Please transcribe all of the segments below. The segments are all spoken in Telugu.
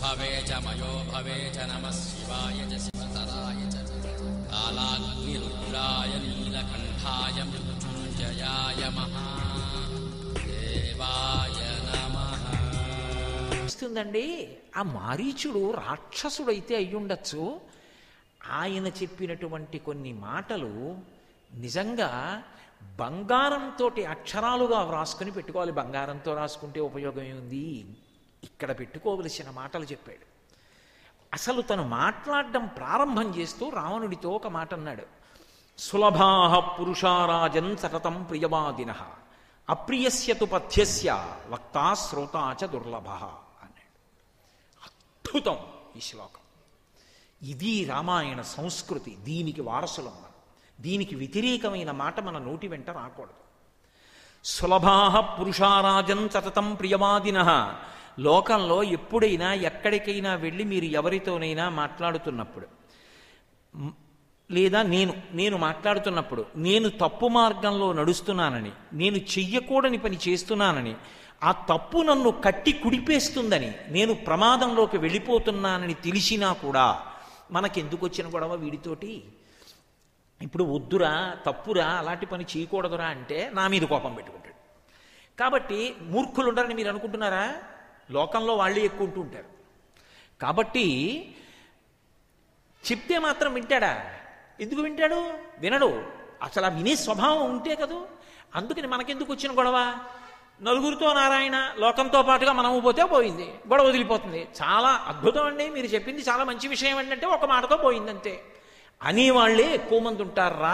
भवे च मयो भवे च नमः शिवाय च शिवतराय च कालाग्निरुद्राय नीलकण्ठाय मृत्युञ्जयाय महादेवाय नमः ఇస్తుందండి ఆ మారీచుడు రాక్షసుడైతే అయ్యుండొచ్చు ఆయన చెప్పినటువంటి కొన్ని మాటలు నిజంగా బంగారంతో అక్షరాలుగా వ్రాసుకుని పెట్టుకోవాలి బంగారంతో రాసుకుంటే ఉపయోగం ఏముంది ఇక్కడ పెట్టుకోవలసిన మాటలు చెప్పాడు అసలు తను మాట్లాడడం ప్రారంభం చేస్తూ రావణుడితో ఒక మాట అన్నాడు సులభా పురుషారాజన్ సతతం ప్రియవాదిన అప్రియస్యతు పథ్యస్య వక్తా శ్రోతా చ దుర్లభ అన్నాడు అద్భుతం ఈ శ్లోకం ఇది రామాయణ సంస్కృతి దీనికి వారసులం మనం దీనికి వ్యతిరేకమైన మాట మన నోటి వెంట రాకూడదు సులభా పురుషారాజన్ సతతం ప్రియవాదిన లోకంలో ఎప్పుడైనా ఎక్కడికైనా వెళ్ళి మీరు ఎవరితోనైనా మాట్లాడుతున్నప్పుడు మ్, లేదా నేను నేను మాట్లాడుతున్నప్పుడు నేను తప్పు మార్గంలో నడుస్తున్నానని నేను చెయ్యకూడని పని చేస్తున్నానని ఆ తప్పు నన్ను కట్టి కుడిపేస్తుందని నేను ప్రమాదంలోకి వెళ్ళిపోతున్నానని తెలిసినా కూడా మనకెందుకు వచ్చిన గొడవ వీడితోటి ఇప్పుడు వద్దురా తప్పురా అలాంటి పని చేయకూడదురా అంటే నా మీద కోపం పెట్టుకుంటాడు కాబట్టి మూర్ఖులు ఉండరని మీరు అనుకుంటున్నారా లోకంలో వాళ్ళే ఎక్కువ ఉంటూ ఉంటారు కాబట్టి చెప్తే మాత్రం వింటాడా ఎందుకు వింటాడు వినడు అసలు ఆ వినే స్వభావం ఉంటే కదూ అందుకని మనకెందుకు వచ్చిన గొడవ నలుగురితో నారాయణ లోకంతో పాటుగా మనము పోతే పోయింది గొడవ వదిలిపోతుంది చాలా అద్భుతం అండి మీరు చెప్పింది చాలా మంచి విషయం ఏంటంటే ఒక మాటతో పోయింది అంతే అనేవాళ్లే ఎక్కువ మంది ఉంటారా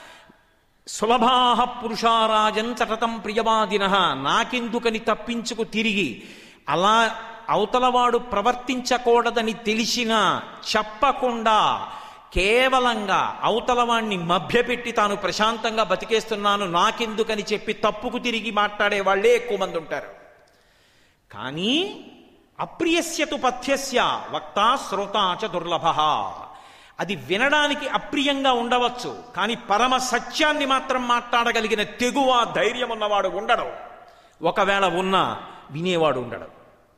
సులభా పురుషారాజన్ చటతం ప్రియవాదిన నాకెందుకని తప్పించుకు తిరిగి అలా అవతలవాడు ప్రవర్తించకూడదని తెలిసినా చెప్పకుండా కేవలంగా అవతలవాణ్ణి మభ్యపెట్టి తాను ప్రశాంతంగా బతికేస్తున్నాను నాకెందుకని చెప్పి తప్పుకు తిరిగి మాట్లాడే వాళ్ళే ఎక్కువ మంది ఉంటారు కానీ అప్రియస్యతు పథ్యస్య వక్త శ్రోత చ దుర్లభ అది వినడానికి అప్రియంగా ఉండవచ్చు కానీ పరమ సత్యాన్ని మాత్రం మాట్లాడగలిగిన తెగువ ధైర్యం ఉన్నవాడు ఉండడు ఒకవేళ ఉన్నా వినేవాడు ఉండడు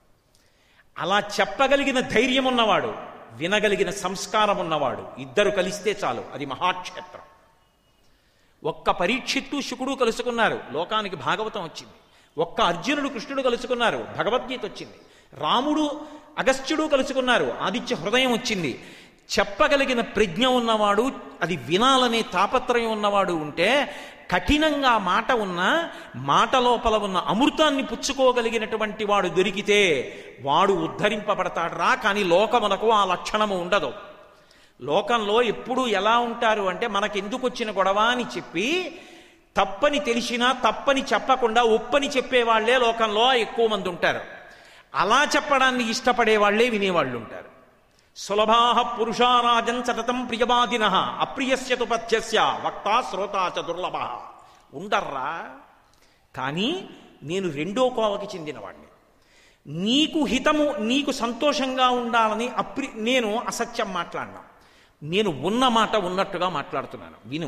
అలా చెప్పగలిగిన ధైర్యం ఉన్నవాడు వినగలిగిన సంస్కారం ఉన్నవాడు ఇద్దరు కలిస్తే చాలు అది మహాక్షేత్రం ఒక్క పరీక్షిత్తు శుకుడు కలుసుకున్నారు లోకానికి భాగవతం వచ్చింది ఒక్క అర్జునుడు కృష్ణుడు కలుసుకున్నారు భగవద్గీత వచ్చింది రాముడు అగస్త్యుడు కలుసుకున్నారు ఆదిత్య హృదయం వచ్చింది చెప్పగలిగిన ప్రజ్ఞ ఉన్నవాడు అది వినాలనే తాపత్రయం ఉన్నవాడు ఉంటే కఠినంగా మాట ఉన్న మాట లోపల ఉన్న అమృతాన్ని పుచ్చుకోగలిగినటువంటి వాడు దొరికితే వాడు ఉద్ధరింపబడతాడు రా కానీ లోకమునకు ఆ లక్షణము ఉండదు లోకంలో ఎప్పుడూ ఎలా ఉంటారు అంటే మనకెందుకు వచ్చిన గొడవ అని చెప్పి తప్పని తెలిసినా తప్పని చెప్పకుండా ఒప్పని చెప్పేవాళ్లే లోకంలో ఎక్కువ మంది ఉంటారు అలా చెప్పడాన్ని ఇష్టపడే వాళ్ళే వినేవాళ్ళు ఉంటారు సులభా పురుషారాజన్ సతతం ప్రియవాదిన అప్రియస్యతు పథ్యస్య వక్త శ్రోత చ దుర్లభ ఉండర్రా కానీ నేను రెండో కోవకి చెందినవాడిని నీకు హితము నీకు సంతోషంగా ఉండాలని అప్రి నేను అసత్యం మాట్లాడినా నేను ఉన్న మాట ఉన్నట్టుగా మాట్లాడుతున్నాను విను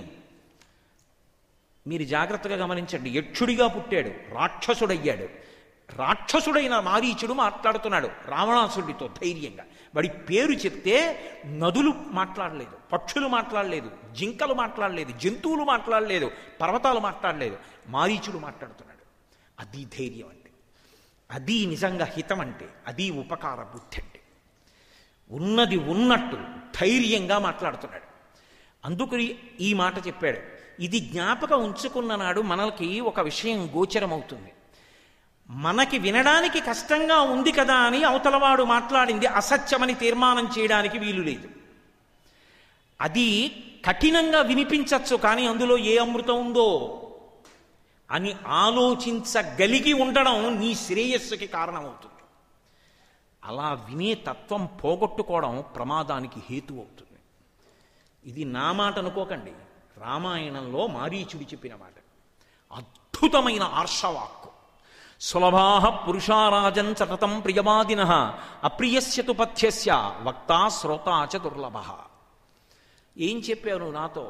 మీరు జాగ్రత్తగా గమనించండి యక్షుడిగా పుట్టాడు రాక్షసుడయ్యాడు రాక్షసుడైన మారీచుడు మాట్లాడుతున్నాడు రావణాసుడితో ధైర్యంగా వాడి పేరు చెప్తే నదులు మాట్లాడలేదు పక్షులు మాట్లాడలేదు జింకలు మాట్లాడలేదు జంతువులు మాట్లాడలేదు పర్వతాలు మాట్లాడలేదు మారీచుడు మాట్లాడుతున్నాడు అది ధైర్యం అంటే అది నిజంగా హితం అంటే అది ఉపకార బుద్ధి అంటే ఉన్నది ఉన్నట్టు ధైర్యంగా మాట్లాడుతున్నాడు అందుకు ఈ మాట చెప్పాడు ఇది జ్ఞాపకం ఉంచుకున్న నాడు మనకి ఒక విషయం గోచరమవుతుంది మనకి వినడానికి కష్టంగా ఉంది కదా అని అవతలవాడు మాట్లాడింది అసత్యమని తీర్మానం చేయడానికి వీలు లేదు అది కఠినంగా వినిపించచ్చు కానీ అందులో ఏ అమృతం ఉందో అని ఆలోచించగలిగి ఉండడం నీ శ్రేయస్సుకి కారణమవుతుంది అలా వినే తత్వం పోగొట్టుకోవడం ప్రమాదానికి హేతు అవుతుంది ఇది నా మాట అనుకోకండి రామాయణంలో మారీచుడి చెప్పిన మాట అద్భుతమైన ఆర్షవాక్కు సులభా పురుషారాజన్ సతతం ప్రియవాదిన అప్రియస్యతు పథ్యస్య వక్తా శ్రోతా చ దుర్లభ ఏం చెప్పావు నువ్వు నాతో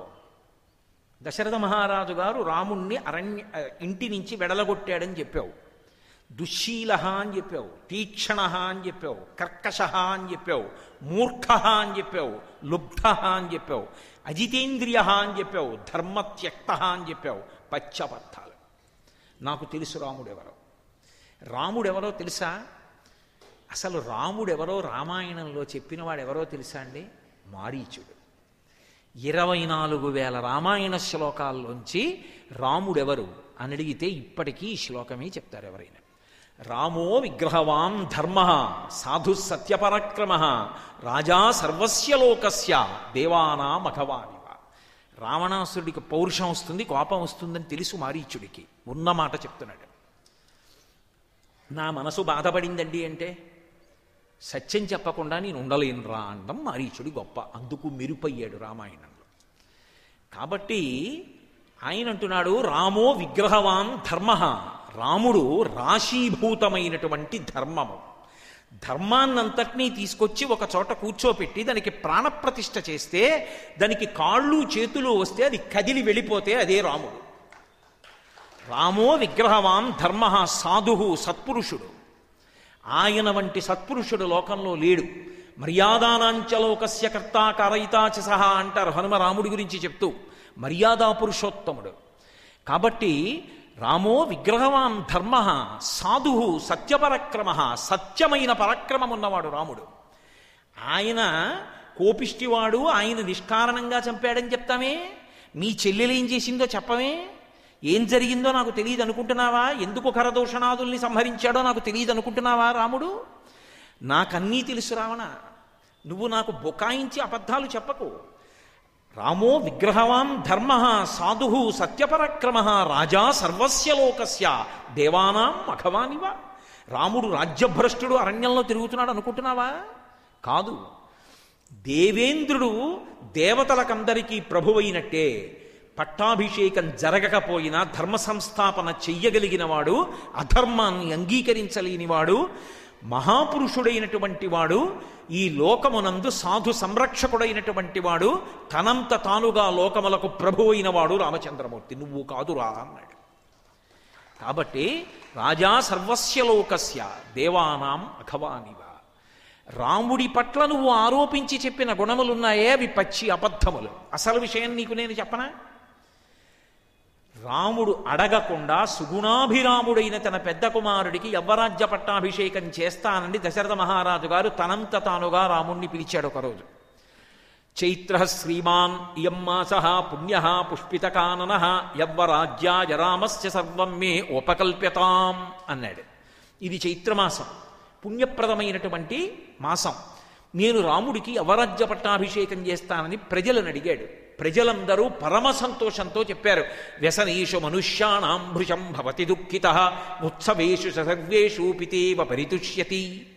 దశరథ మహారాజు గారు రాముణ్ణి అరణ్య ఇంటి నుంచి వెడలగొట్టాడని చెప్పావు దుశ్శీల అని చెప్పావు తీక్షణ అని చెప్పావు కర్కశ అని చెప్పావు మూర్ఖ అని చెప్పావు లుబ్ధ అని చెప్పావు అజితేంద్రియ అని చెప్పావు ధర్మత్యక్త అని చెప్పావు పచ్చబద్ధాలు నాకు తెలుసు రాముడెవరో రాముడెవరో తెలుసా అసలు రాముడెవరో రామాయణంలో చెప్పిన వాడెవరో తెలుసా అండి మారీచుడు ఇరవై నాలుగు వేల రామాయణ శ్లోకాల్లోంచి రాముడెవరు అని అడిగితే ఇప్పటికీ ఈ శ్లోకమే చెప్తారు ఎవరైనా రామో విగ్రహవాన్ ధర్మ సాధు సత్యపరాక్రమ రాజా సర్వస్య లోకస్య దేవానా మఘవానివ రావణాసురుడికి పౌరుషం వస్తుంది కోపం వస్తుందని తెలుసు మారీచుడికి ఉన్న మాట చెప్తున్నాడు నా మనసు బాధపడిందండి అంటే సత్యం చెప్పకుండా నేను ఉండలేనురా అనడం మారీచుడి గొప్ప అందుకు మెరుపయ్యాడు రామాయణంలో కాబట్టి ఆయన అంటున్నాడు రామో విగ్రహవాన్ ధర్మ రాముడు రాశీభూతమైనటువంటి ధర్మము ధర్మాన్నంతటినీ తీసుకొచ్చి ఒక చోట కూర్చోపెట్టి దానికి ప్రాణప్రతిష్ఠ చేస్తే దానికి కాళ్ళు చేతులు వస్తే అది కదిలి వెళ్ళిపోతే అదే రాముడు రామో విగ్రహవాన్ ధర్మ సాధు సత్పురుషుడు ఆయన వంటి సత్పురుషుడు లోకంలో లేడు మర్యాదానాంచలోకస్య కర్త కారయితాచ సహా అంటారు హనుమ రాముడి గురించి చెప్తూ మర్యాదా పురుషోత్తముడు కాబట్టి రామో విగ్రహవాన్ ధర్మ సాధు సత్యపరక్రమ సత్యమైన పరాక్రమం ఉన్నవాడు రాముడు ఆయన కోపిష్టివాడు ఆయన నిష్కారణంగా చంపాడని చెప్తామే మీ చెల్లెలు ఏం చేసిందో చెప్పమే ఏం జరిగిందో నాకు తెలియదు అనుకుంటున్నావా ఎందుకు కరదూషణాదుల్ని సంహరించాడో నాకు తెలియదు అనుకుంటున్నావా రాముడు నాకన్నీ తెలుసు రావణ నువ్వు నాకు బుకాయించి అబద్ధాలు చెప్పకు రామో విగ్రహవాన్ ధర్మ సాధు సత్యపరక్రమ రాజా సర్వస్య లోకస్య దేవానాం మఘవానివ రాముడు రాజ్యభ్రష్టుడు అరణ్యంలో తిరుగుతున్నాడు అనుకుంటున్నావా కాదు దేవేంద్రుడు దేవతలకందరికీ ప్రభువైనట్టే పట్టాభిషేకం జరగకపోయినా ధర్మ సంస్థాపన చెయ్యగలిగిన వాడు అధర్మాన్ని అంగీకరించలేనివాడు మహాపురుషుడైనటువంటి వాడు ఈ లోకమునందు సాధు సంరక్షకుడైనటువంటి వాడు తనంత తానుగా లోకములకు ప్రభు అయిన వాడు రామచంద్రమూర్తి నువ్వు కాదురా అన్నాడు కాబట్టి రాజా సర్వస్య లోకస్య దేవానాం అఘవానివ రాముడి పట్ల నువ్వు ఆరోపించి చెప్పిన గుణములున్నాయే అవి పచ్చి అబద్ధములు అసలు విషయం నీకు నేను చెప్పనా రాముడు అడగకుండా సుగుణాభిరాముడైన తన పెద్ద కుమారుడికి యవ్వరాజ్య పట్టాభిషేకం చేస్తానని దశరథ మహారాజు గారు తనంత తానుగా రాముణ్ణి పిలిచాడు ఒకరోజు చైత్ర శ్రీమాన్ ఇయం మాస పుణ్య పుష్పితకానన యవ్వరాజ్యాయ రామస్య సర్వం మే ఉపకల్ప్యతాం అన్నాడు ఇది చైత్రమాసం పుణ్యప్రదమైనటువంటి మాసం నేను రాముడికి అవరాజ్య పట్టాభిషేకం చేస్తానని ప్రజలను అడిగాడు ప్రజలందరూ పరమ సంతోషంతో చెప్పారు వ్యసనేషు మనుష్యాణం భృశం భవతి దుఃఖిత ఉత్సవేషు సర్వేషు పితేవ పరితుష్యతి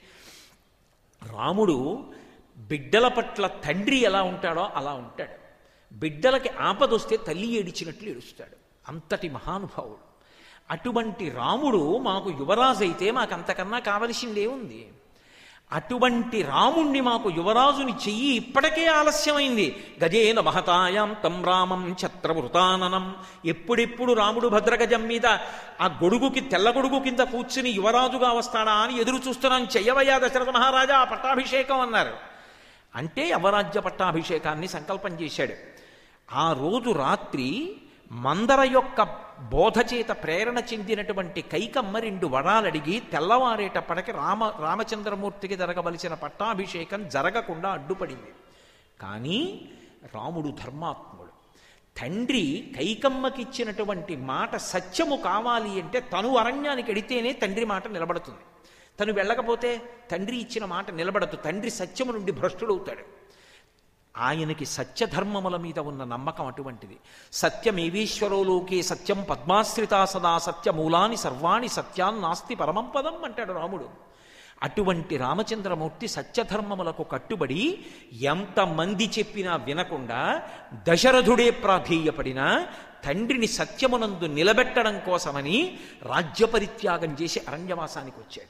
రాముడు బిడ్డల పట్ల తండ్రి ఎలా ఉంటాడో అలా ఉంటాడు బిడ్డలకి ఆపదొస్తే తల్లి ఏడిచినట్లు ఏడుస్తాడు అంతటి మహానుభావుడు అటువంటి రాముడు మాకు యువరాజు అయితే మాకు అంతకన్నా కావలసిందే ఉంది అటువంటి రాముణ్ణి మాకు యువరాజుని చెయ్యి ఇప్పటికే ఆలస్యమైంది గజేన మహతాయాం తం రామం ఛత్రవృతాననం ఎప్పుడెప్పుడు రాముడు భద్రగజం మీద ఆ గొడుగుకి తెల్ల గొడుగు కింద కూర్చుని యువరాజుగా వస్తాడా అని ఎదురు చూస్తున్నాం చెయ్యవయ్యా దశరథ మహారాజా పట్టాభిషేకం అన్నారు అంటే యవరాజ్య పట్టాభిషేకాన్ని సంకల్పం చేశాడు ఆ రోజు రాత్రి మందర యొక్క బోధ చేత ప్రేరణ చెందినటువంటి కైకమ్మ రెండు వరాలు అడిగి తెల్లవారేటప్పటికి రామ రామచంద్రమూర్తికి జరగవలసిన పట్టాభిషేకం జరగకుండా అడ్డుపడింది కానీ రాముడు ధర్మాత్ముడు తండ్రి కైకమ్మకిచ్చినటువంటి మాట సత్యము కావాలి అంటే తను అరణ్యానికి ఎడితేనే తండ్రి మాట నిలబడుతుంది తను వెళ్ళకపోతే తండ్రి ఇచ్చిన మాట నిలబడదు తండ్రి సత్యము నుండి భ్రష్టుడవుతాడు ఆయనకి సత్యధర్మముల మీద ఉన్న నమ్మకం అటువంటిది సత్యమేవీశ్వరోలోకే సత్యం పద్మాశ్రితా సదా సత్యమూలాని సర్వాణి సత్యాన్ నాస్తి పరమం పదం అంటాడు రాముడు అటువంటి రామచంద్రమూర్తి సత్యధర్మములకు కట్టుబడి ఎంతమంది చెప్పినా వినకుండా దశరథుడే ప్రాధేయపడినా తండ్రిని సత్యమునందు నిలబెట్టడం కోసమని రాజ్యపరిత్యాగం చేసి అరణ్యవాసానికి వచ్చాడు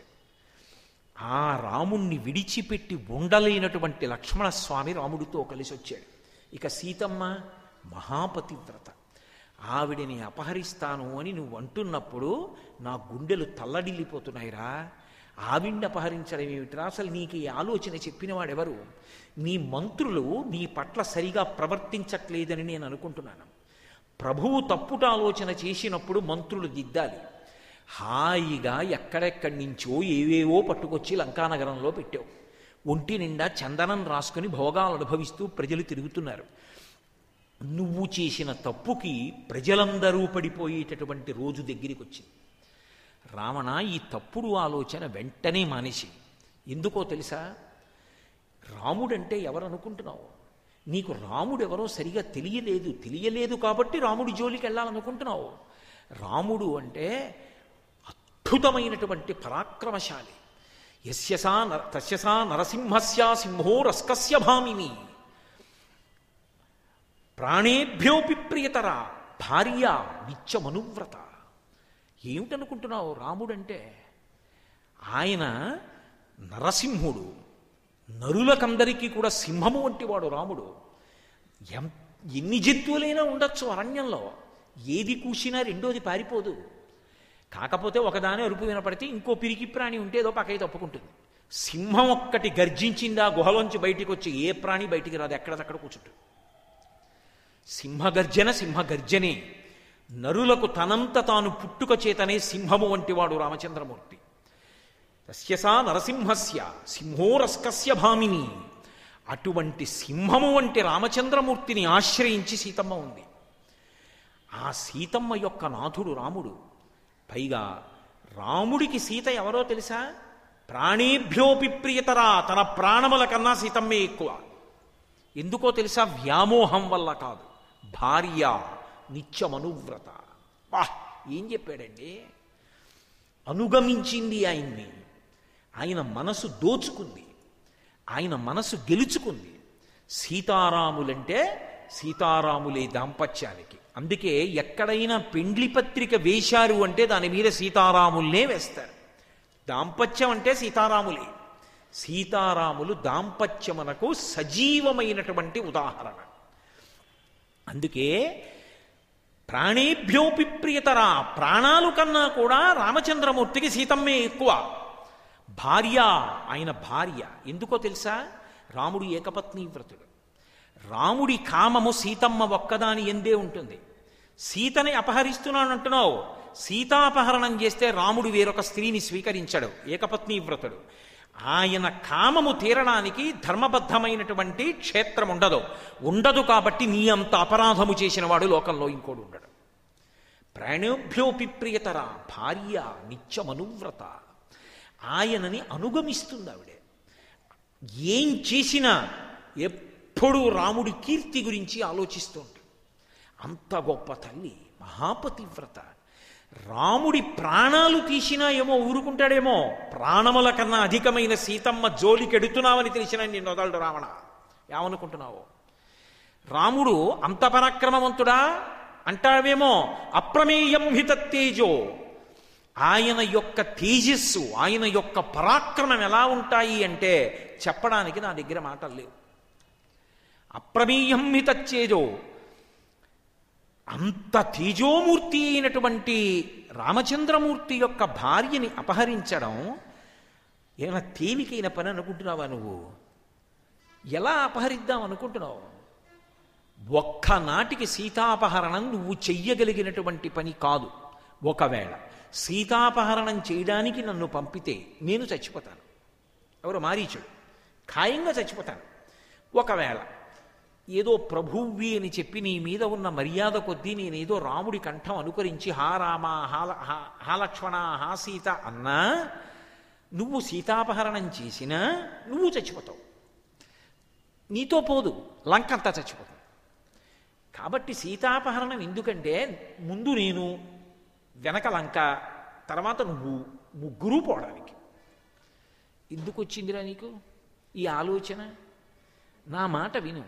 ఆ రాముణ్ణి విడిచిపెట్టి ఉండలేనటువంటి లక్ష్మణస్వామి రాముడితో కలిసి వచ్చాడు ఇక సీతమ్మ మహాపతివ్రత ఆవిడని అపహరిస్తాను అని నువ్వు అంటున్నప్పుడు నా గుండెలు తల్లడిల్లిపోతున్నాయిరా ఆవిడ్ని అపహరించడం ఏమిటిరా అసలు నీకు ఈ ఆలోచన చెప్పిన వాడెవరు నీ మంత్రులు నీ పట్ల సరిగా ప్రవర్తించట్లేదని నేను అనుకుంటున్నాను ప్రభువు తప్పుట ఆలోచన చేసినప్పుడు మంత్రులు దిద్దాలి హాయిగా ఎక్కడెక్కడి నుంచో ఏవేవో పట్టుకొచ్చి లంకానగరంలో పెట్టావు ఒంటి నిండా చందనం రాసుకుని భోగాలు అనుభవిస్తూ ప్రజలు తిరుగుతున్నారు నువ్వు చేసిన తప్పుకి ప్రజలందరూ పడిపోయేటటువంటి రోజు దగ్గరికి వచ్చింది రావణ ఈ తప్పుడు ఆలోచన వెంటనే మానేసి ఎందుకో తెలుసా రాముడంటే ఎవరు అనుకుంటున్నావు నీకు రాముడు ఎవరో సరిగా తెలియలేదు తెలియలేదు కాబట్టి రాముడి జోలికి వెళ్ళాలనుకుంటున్నావు రాముడు అంటే అద్భుతమైనటువంటి పరాక్రమశాలి యస్యసా నర తస్యసా నరసింహస్య సింహో రస్కస్య భామిని ప్రాణేభ్యోపి ప్రియతర భార్య నిత్యమనువ్రత ఏమిటనుకుంటున్నావు రాముడంటే ఆయన నరసింహుడు నరులకందరికీ కూడా సింహము వంటి వాడు రాముడు ఎం ఎన్ని జంతువులైనా ఉండొచ్చు అరణ్యంలో ఏది కూసినా రెండోది పారిపోదు కాకపోతే ఒకదాని అరుపు వినపడితే ఇంకో పిరికి ప్రాణి ఉంటే ఏదో పక్కకి తప్పుకుంటుంది సింహం ఒక్కటి గర్జించిందా గుహలోంచి బయటికి వచ్చి ఏ ప్రాణి బయటికి రాదు ఎక్కడదక్కడ కూర్చుంటుంది సింహగర్జన సింహగర్జనే నరులకు తనంత తాను పుట్టుక చేతనే సింహము వంటివాడు రామచంద్రమూర్తి తస్యసా నరసింహస్య సింహోరస్కస్య భామిని అటువంటి సింహము వంటి రామచంద్రమూర్తిని ఆశ్రయించి సీతమ్మ ఉంది ఆ సీతమ్మ యొక్క నాథుడు రాముడు పైగా రాముడికి సీత ఎవరో తెలుసా ప్రాణేభ్యోపి ప్రియతరా తన ప్రాణముల కన్నా సీతమ్మే ఎక్కువ ఎందుకో తెలుసా వ్యామోహం వల్ల కాదు భార్య నిత్యమనువ్రత వా ఏం చెప్పాడండి అనుగమించింది ఆయన్ని ఆయన మనసు దోచుకుంది ఆయన మనసు గెలుచుకుంది సీతారాములంటే సీతారాములే దాంపత్యానికి అందుకే ఎక్కడైనా పెండ్లి పత్రిక వేశారు అంటే దాని మీద సీతారాముల్నే వేస్తారు దాంపత్యం అంటే సీతారాములే సీతారాములు దాంపత్యమునకు సజీవమైనటువంటి ఉదాహరణ అందుకే ప్రాణేభ్యోపి ప్రియతర ప్రాణాలు కన్నా కూడా రామచంద్రమూర్తికి సీతమ్మే ఎక్కువ భార్య ఆయన భార్య ఎందుకో తెలుసా రాముడు ఏకపత్ని వ్రతుడు రాముడి కామము సీతమ్మ ఒక్కదాని ఎందే ఉంటుంది సీతని అపహరిస్తున్నాను అంటున్నావు సీతాపహరణం చేస్తే రాముడు వేరొక స్త్రీని స్వీకరించడు ఏకపత్ని వ్రతుడు ఆయన కామము తీరడానికి ధర్మబద్ధమైనటువంటి క్షేత్రం ఉండదు ఉండదు కాబట్టి నీ అంత అపరాధము చేసిన వాడు లోకంలో ఇంకోడు ఉండడు ప్రాణోభ్యోపి ప్రియతర భార్య నిత్యమనువ్రత ఆయనని అనుగమిస్తుంది ఆవిడే ఏం చేసినా ఎప్పుడూ రాముడి కీర్తి గురించి ఆలోచిస్తూ ఉంటుంది అంత గొప్ప తల్లి మహాపతివ్రత రాముడి ప్రాణాలు తీసినా ఏమో ఊరుకుంటాడేమో ప్రాణముల కన్నా అధికమైన సీతమ్మ జోలికెడుతున్నావని తెలిసిన నిన్ను వదలడు రావణ ఏమనుకుంటున్నావు రాముడు అంత పరాక్రమవంతుడా అంటావేమో అప్రమేయం హిత తేజో ఆయన యొక్క తేజస్సు ఆయన యొక్క పరాక్రమం ఎలా ఉంటాయి అంటే చెప్పడానికి నా దగ్గర మాటలు లేవు అప్రమేయం హితచ్చేజో అంత తేజోమూర్తి అయినటువంటి రామచంద్రమూర్తి యొక్క భార్యని అపహరించడం ఏమైనా తేలికైన పని అనుకుంటున్నావా నువ్వు ఎలా అపహరిద్దాం అనుకుంటున్నావు ఒక్కనాటికి సీతాపహరణం నువ్వు చెయ్యగలిగినటువంటి పని కాదు ఒకవేళ సీతాపహరణం చేయడానికి నన్ను పంపితే నేను చచ్చిపోతాను ఎవరు మారీచుడు ఖాయంగా చచ్చిపోతాను ఒకవేళ ఏదో ప్రభువి అని చెప్పి నీ మీద ఉన్న మర్యాద కొద్దీ నేనేదో రాముడి కంఠం అనుకరించి హా రామ హా హా- హా లక్ష్మణ హా సీత అన్నా నువ్వు సీతాపహరణం చేసినా నువ్వు చచ్చిపోతావు నీతో పోదు లంకంతా చచ్చిపోతుంది కాబట్టి సీతాపహరణం ఎందుకంటే ముందు నేను వెనక లంక తర్వాత నువ్వు ముగ్గురు పోవడానికి ఎందుకు వచ్చిందిరా నీకు ఈ ఆలోచన నా మాట విను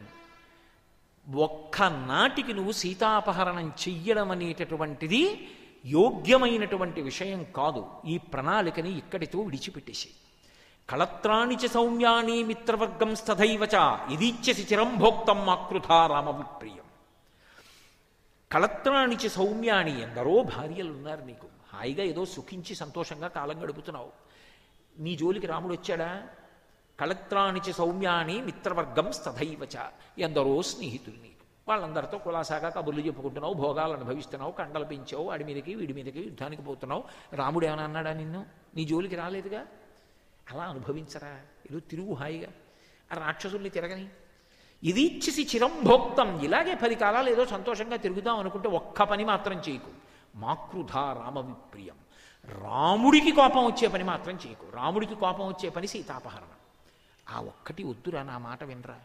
ఒక్కనాటికి నువ్వు సీతాపహరణం చెయ్యడం అనేటటువంటిది యోగ్యమైనటువంటి విషయం కాదు ఈ ప్రణాళికని ఇక్కడితో విడిచిపెట్టేసి కళత్రాణి చ సౌమ్యాని మిత్రవర్గం స్తథైవ చ ఇదీచ్యసి చిరం భోక్తం ఆకృధా రామ విప్రియం కళత్రాణిచి సౌమ్యాణి ఎందరో భార్యలు ఉన్నారు నీకు హాయిగా ఏదో సుఖించి సంతోషంగా కాలం గడుపుతున్నావు నీ జోలికి రాముడు వచ్చాడా కళత్రాణిచి సౌమ్యాని మిత్రవర్గం స్తథైవచ ఎందరో స్నేహితులు నీకు వాళ్ళందరితో కులాసాగా కబుర్లు చెప్పుకుంటున్నావు భోగాలు అనుభవిస్తున్నావు కండలు పెంచావు వాడి మీదకి వీడి మీదకి యుద్ధానికి పోతున్నావు రాముడు ఏమైనా అన్నాడా నిన్ను నీ జోలికి రాలేదుగా అలా అనుభవించరా ఏదో తిరుగు హాయిగా ఆ రాక్షసుల్ని తిరగని ఇది ఇచ్చిసి చిరంభోక్తం ఇలాగే పది కాలాలు ఏదో సంతోషంగా తిరుగుదాం అనుకుంటే ఒక్క పని మాత్రం చేయకు మాకృధా రామ విప్రియం రాముడికి కోపం వచ్చే పని మాత్రం చేయకు రాముడికి కోపం వచ్చే పని సీతాపహరణం ఆ ఒక్కటి వద్దురా నా మాట వినరా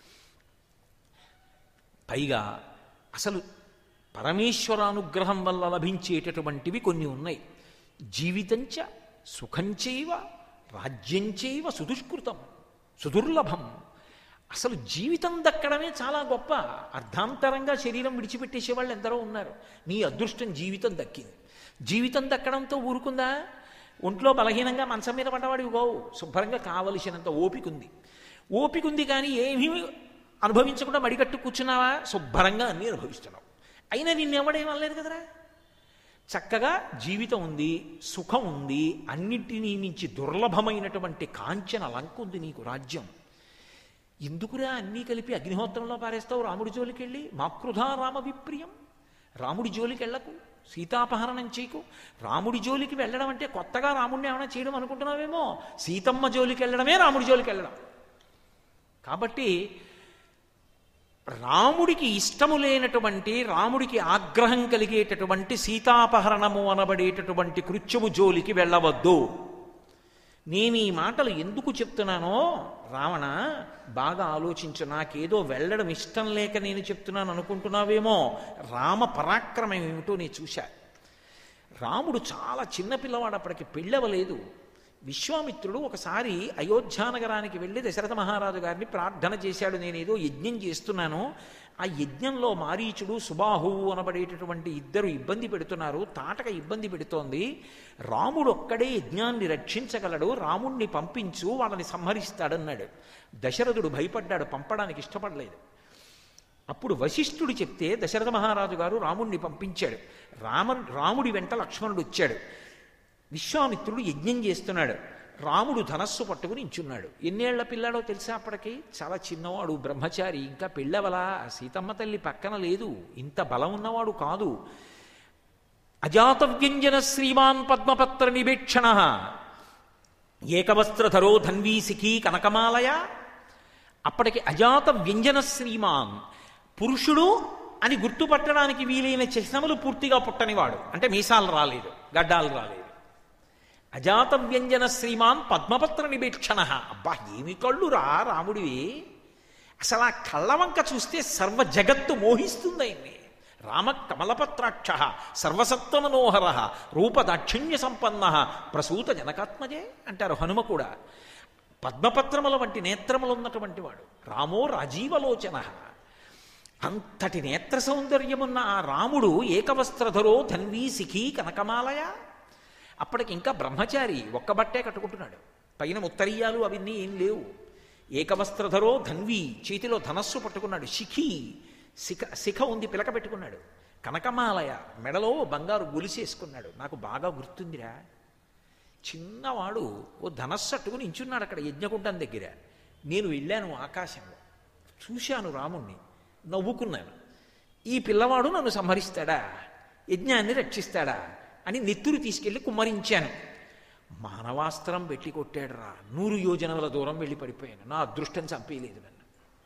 పైగా అసలు పరమేశ్వరానుగ్రహం వల్ల లభించేటటువంటివి కొన్ని ఉన్నాయి జీవితంచ సుఖంచైవ రాజ్యంచైవ సుదుష్కృతం సుదుర్లభం అసలు జీవితం దక్కడమే చాలా గొప్ప అర్ధాంతరంగా శరీరం విడిచిపెట్టేసే వాళ్ళు ఎందరో ఉన్నారు నీ అదృష్టం జీవితం దక్కింది జీవితం దక్కడంతో ఊరుకుందా ఒంట్లో బలహీనంగా మంచం మీద పడ్డవాడివి గోవు శుభ్రంగా కావలసినంత ఓపిక ఉంది ఓపిక ఉంది కానీ ఏమీ అనుభవించకుండా మడికట్టు కూర్చున్నావా శుభ్రంగా అన్నీ అనుభవిస్తున్నావు అయినా నిన్నెవడేం అనలేదు కదరా చక్కగా జీవితం ఉంది సుఖం ఉంది అన్నింటినీ మించి దుర్లభమైనటువంటి కాంచన లంక ఉంది నీకు రాజ్యం ఎందుకురా అన్నీ కలిపి అగ్నిహోత్రంలో పారేస్తావు రాముడి జోలికి వెళ్ళి మాకృధా రామ విప్రియం రాముడి జోలికి వెళ్ళకు సీతాపహరణం చేయకు రాముడి జోలికి వెళ్ళడం అంటే కొత్తగా రాముడిని ఏమైనా చేయడం అనుకుంటున్నావేమో సీతమ్మ జోలికి వెళ్ళడమే రాముడి జోలికి వెళ్ళడం కాబట్టి రాముడికి ఇష్టము లేనటువంటి రాముడికి ఆగ్రహం కలిగేటటువంటి సీతాపహరణము అనబడేటటువంటి కృత్యము జోలికి వెళ్ళవద్దు నేను ఈ మాటలు ఎందుకు చెప్తున్నానో రావణ బాగా ఆలోచించు నాకేదో వెళ్ళడం ఇష్టం లేక నేను చెప్తున్నాను అనుకుంటున్నావేమో రామ పరాక్రమం ఏమిటో నేను చూశా రాముడు చాలా చిన్న పిల్లవాడు అప్పటికి పెళ్ళవలేదు విశ్వామిత్రుడు ఒకసారి అయోధ్యానగరానికి వెళ్ళి దశరథ మహారాజు గారిని ప్రార్థన చేశాడు నేనేదో యజ్ఞం చేస్తున్నాను ఆ యజ్ఞంలో మారీచుడు సుబాహువు అనబడేటటువంటి ఇద్దరు ఇబ్బంది పెడుతున్నారు తాటక ఇబ్బంది పెడుతోంది రాముడు ఒక్కడే యజ్ఞాన్ని రక్షించగలడు రాముణ్ణి పంపించు వాళ్ళని సంహరిస్తాడన్నాడు దశరథుడు భయపడ్డాడు పంపడానికి ఇష్టపడలేదు అప్పుడు వశిష్ఠుడు చెప్తే దశరథ మహారాజు గారు రాముణ్ణి పంపించాడు రామ రాముడి వెంట లక్ష్మణుడు వచ్చాడు విశ్వామిత్రుడు యజ్ఞం చేస్తున్నాడు రాముడు ధనస్సు పట్టుకుని ఇంచున్నాడు ఎన్నేళ్ల పిల్లాడో తెలుసా అప్పటికి చాలా చిన్నవాడు బ్రహ్మచారి ఇంకా పెళ్ళవలా సీతమ్మ తల్లి పక్కన లేదు ఇంత బలం ఉన్నవాడు కాదు అజాతవ్యంజన శ్రీమాన్ పద్మపత్ర నివేక్షణ ఏకవస్త్రధరో ధన్వీ సిఖీ కనకమాలయ అప్పటికి అజాత వ్యంజన శ్రీమాన్ పురుషుడు అని గుర్తుపట్టడానికి వీలైన చిహ్నములు పూర్తిగా పుట్టనివాడు అంటే మీసాలు రాలేదు గడ్డాలు రాలేదు అజాత వ్యంజన శ్రీమాన్ పద్మపత్ర నివేక్షణ అబ్బా ఏమి కళ్ళు రా రాముడివి అసలు ఆ కళ్ళ వంక చూస్తే సర్వ జగత్తు మోహిస్తుంది ఆయన్ని రామ కమలపత్రాక్ష సర్వసత్వ మనోహర రూపదాక్షిణ్య సంపన్న ప్రసూత జనకాత్మజే అంటారు హనుమ కూడా పద్మపత్రముల వంటి నేత్రములు ఉన్నటువంటి వాడు రామో రాజీవలోచన అంతటి నేత్ర సౌందర్యమున్న ఆ రాముడు ఏకవస్త్రధరో ధన్వీ సిఖీ కనకమాలయ అప్పటికి ఇంకా బ్రహ్మచారి ఒక్క బట్టే కట్టుకుంటున్నాడు పైన ఉత్తరీయాలు అవన్నీ ఏం లేవు ఏకవస్త్రధరో ధన్వి చేతిలో ధనస్సు పట్టుకున్నాడు శిఖి శిఖ శిఖ ఉంది పిలక పెట్టుకున్నాడు కనకమాలయ మెడలో బంగారు గొలిసేసుకున్నాడు నాకు బాగా గుర్తుందిరా చిన్నవాడు ఓ ధనస్సు అట్టుకుని ఇంచున్నాడు అక్కడ యజ్ఞకుంటం దగ్గర నేను వెళ్ళాను ఆకాశంలో చూశాను రాముణ్ణి నవ్వుకున్నాను ఈ పిల్లవాడు నన్ను సంహరిస్తాడా యజ్ఞాన్ని రక్షిస్తాడా అని నెత్తురు తీసుకెళ్లి కుమ్మరించాను మానవాస్త్రం పెట్టి కొట్టాడు రా నూరు యోజనముల దూరం వెళ్ళి పడిపోయాను నా అదృష్టం చంపేయలేదు నన్ను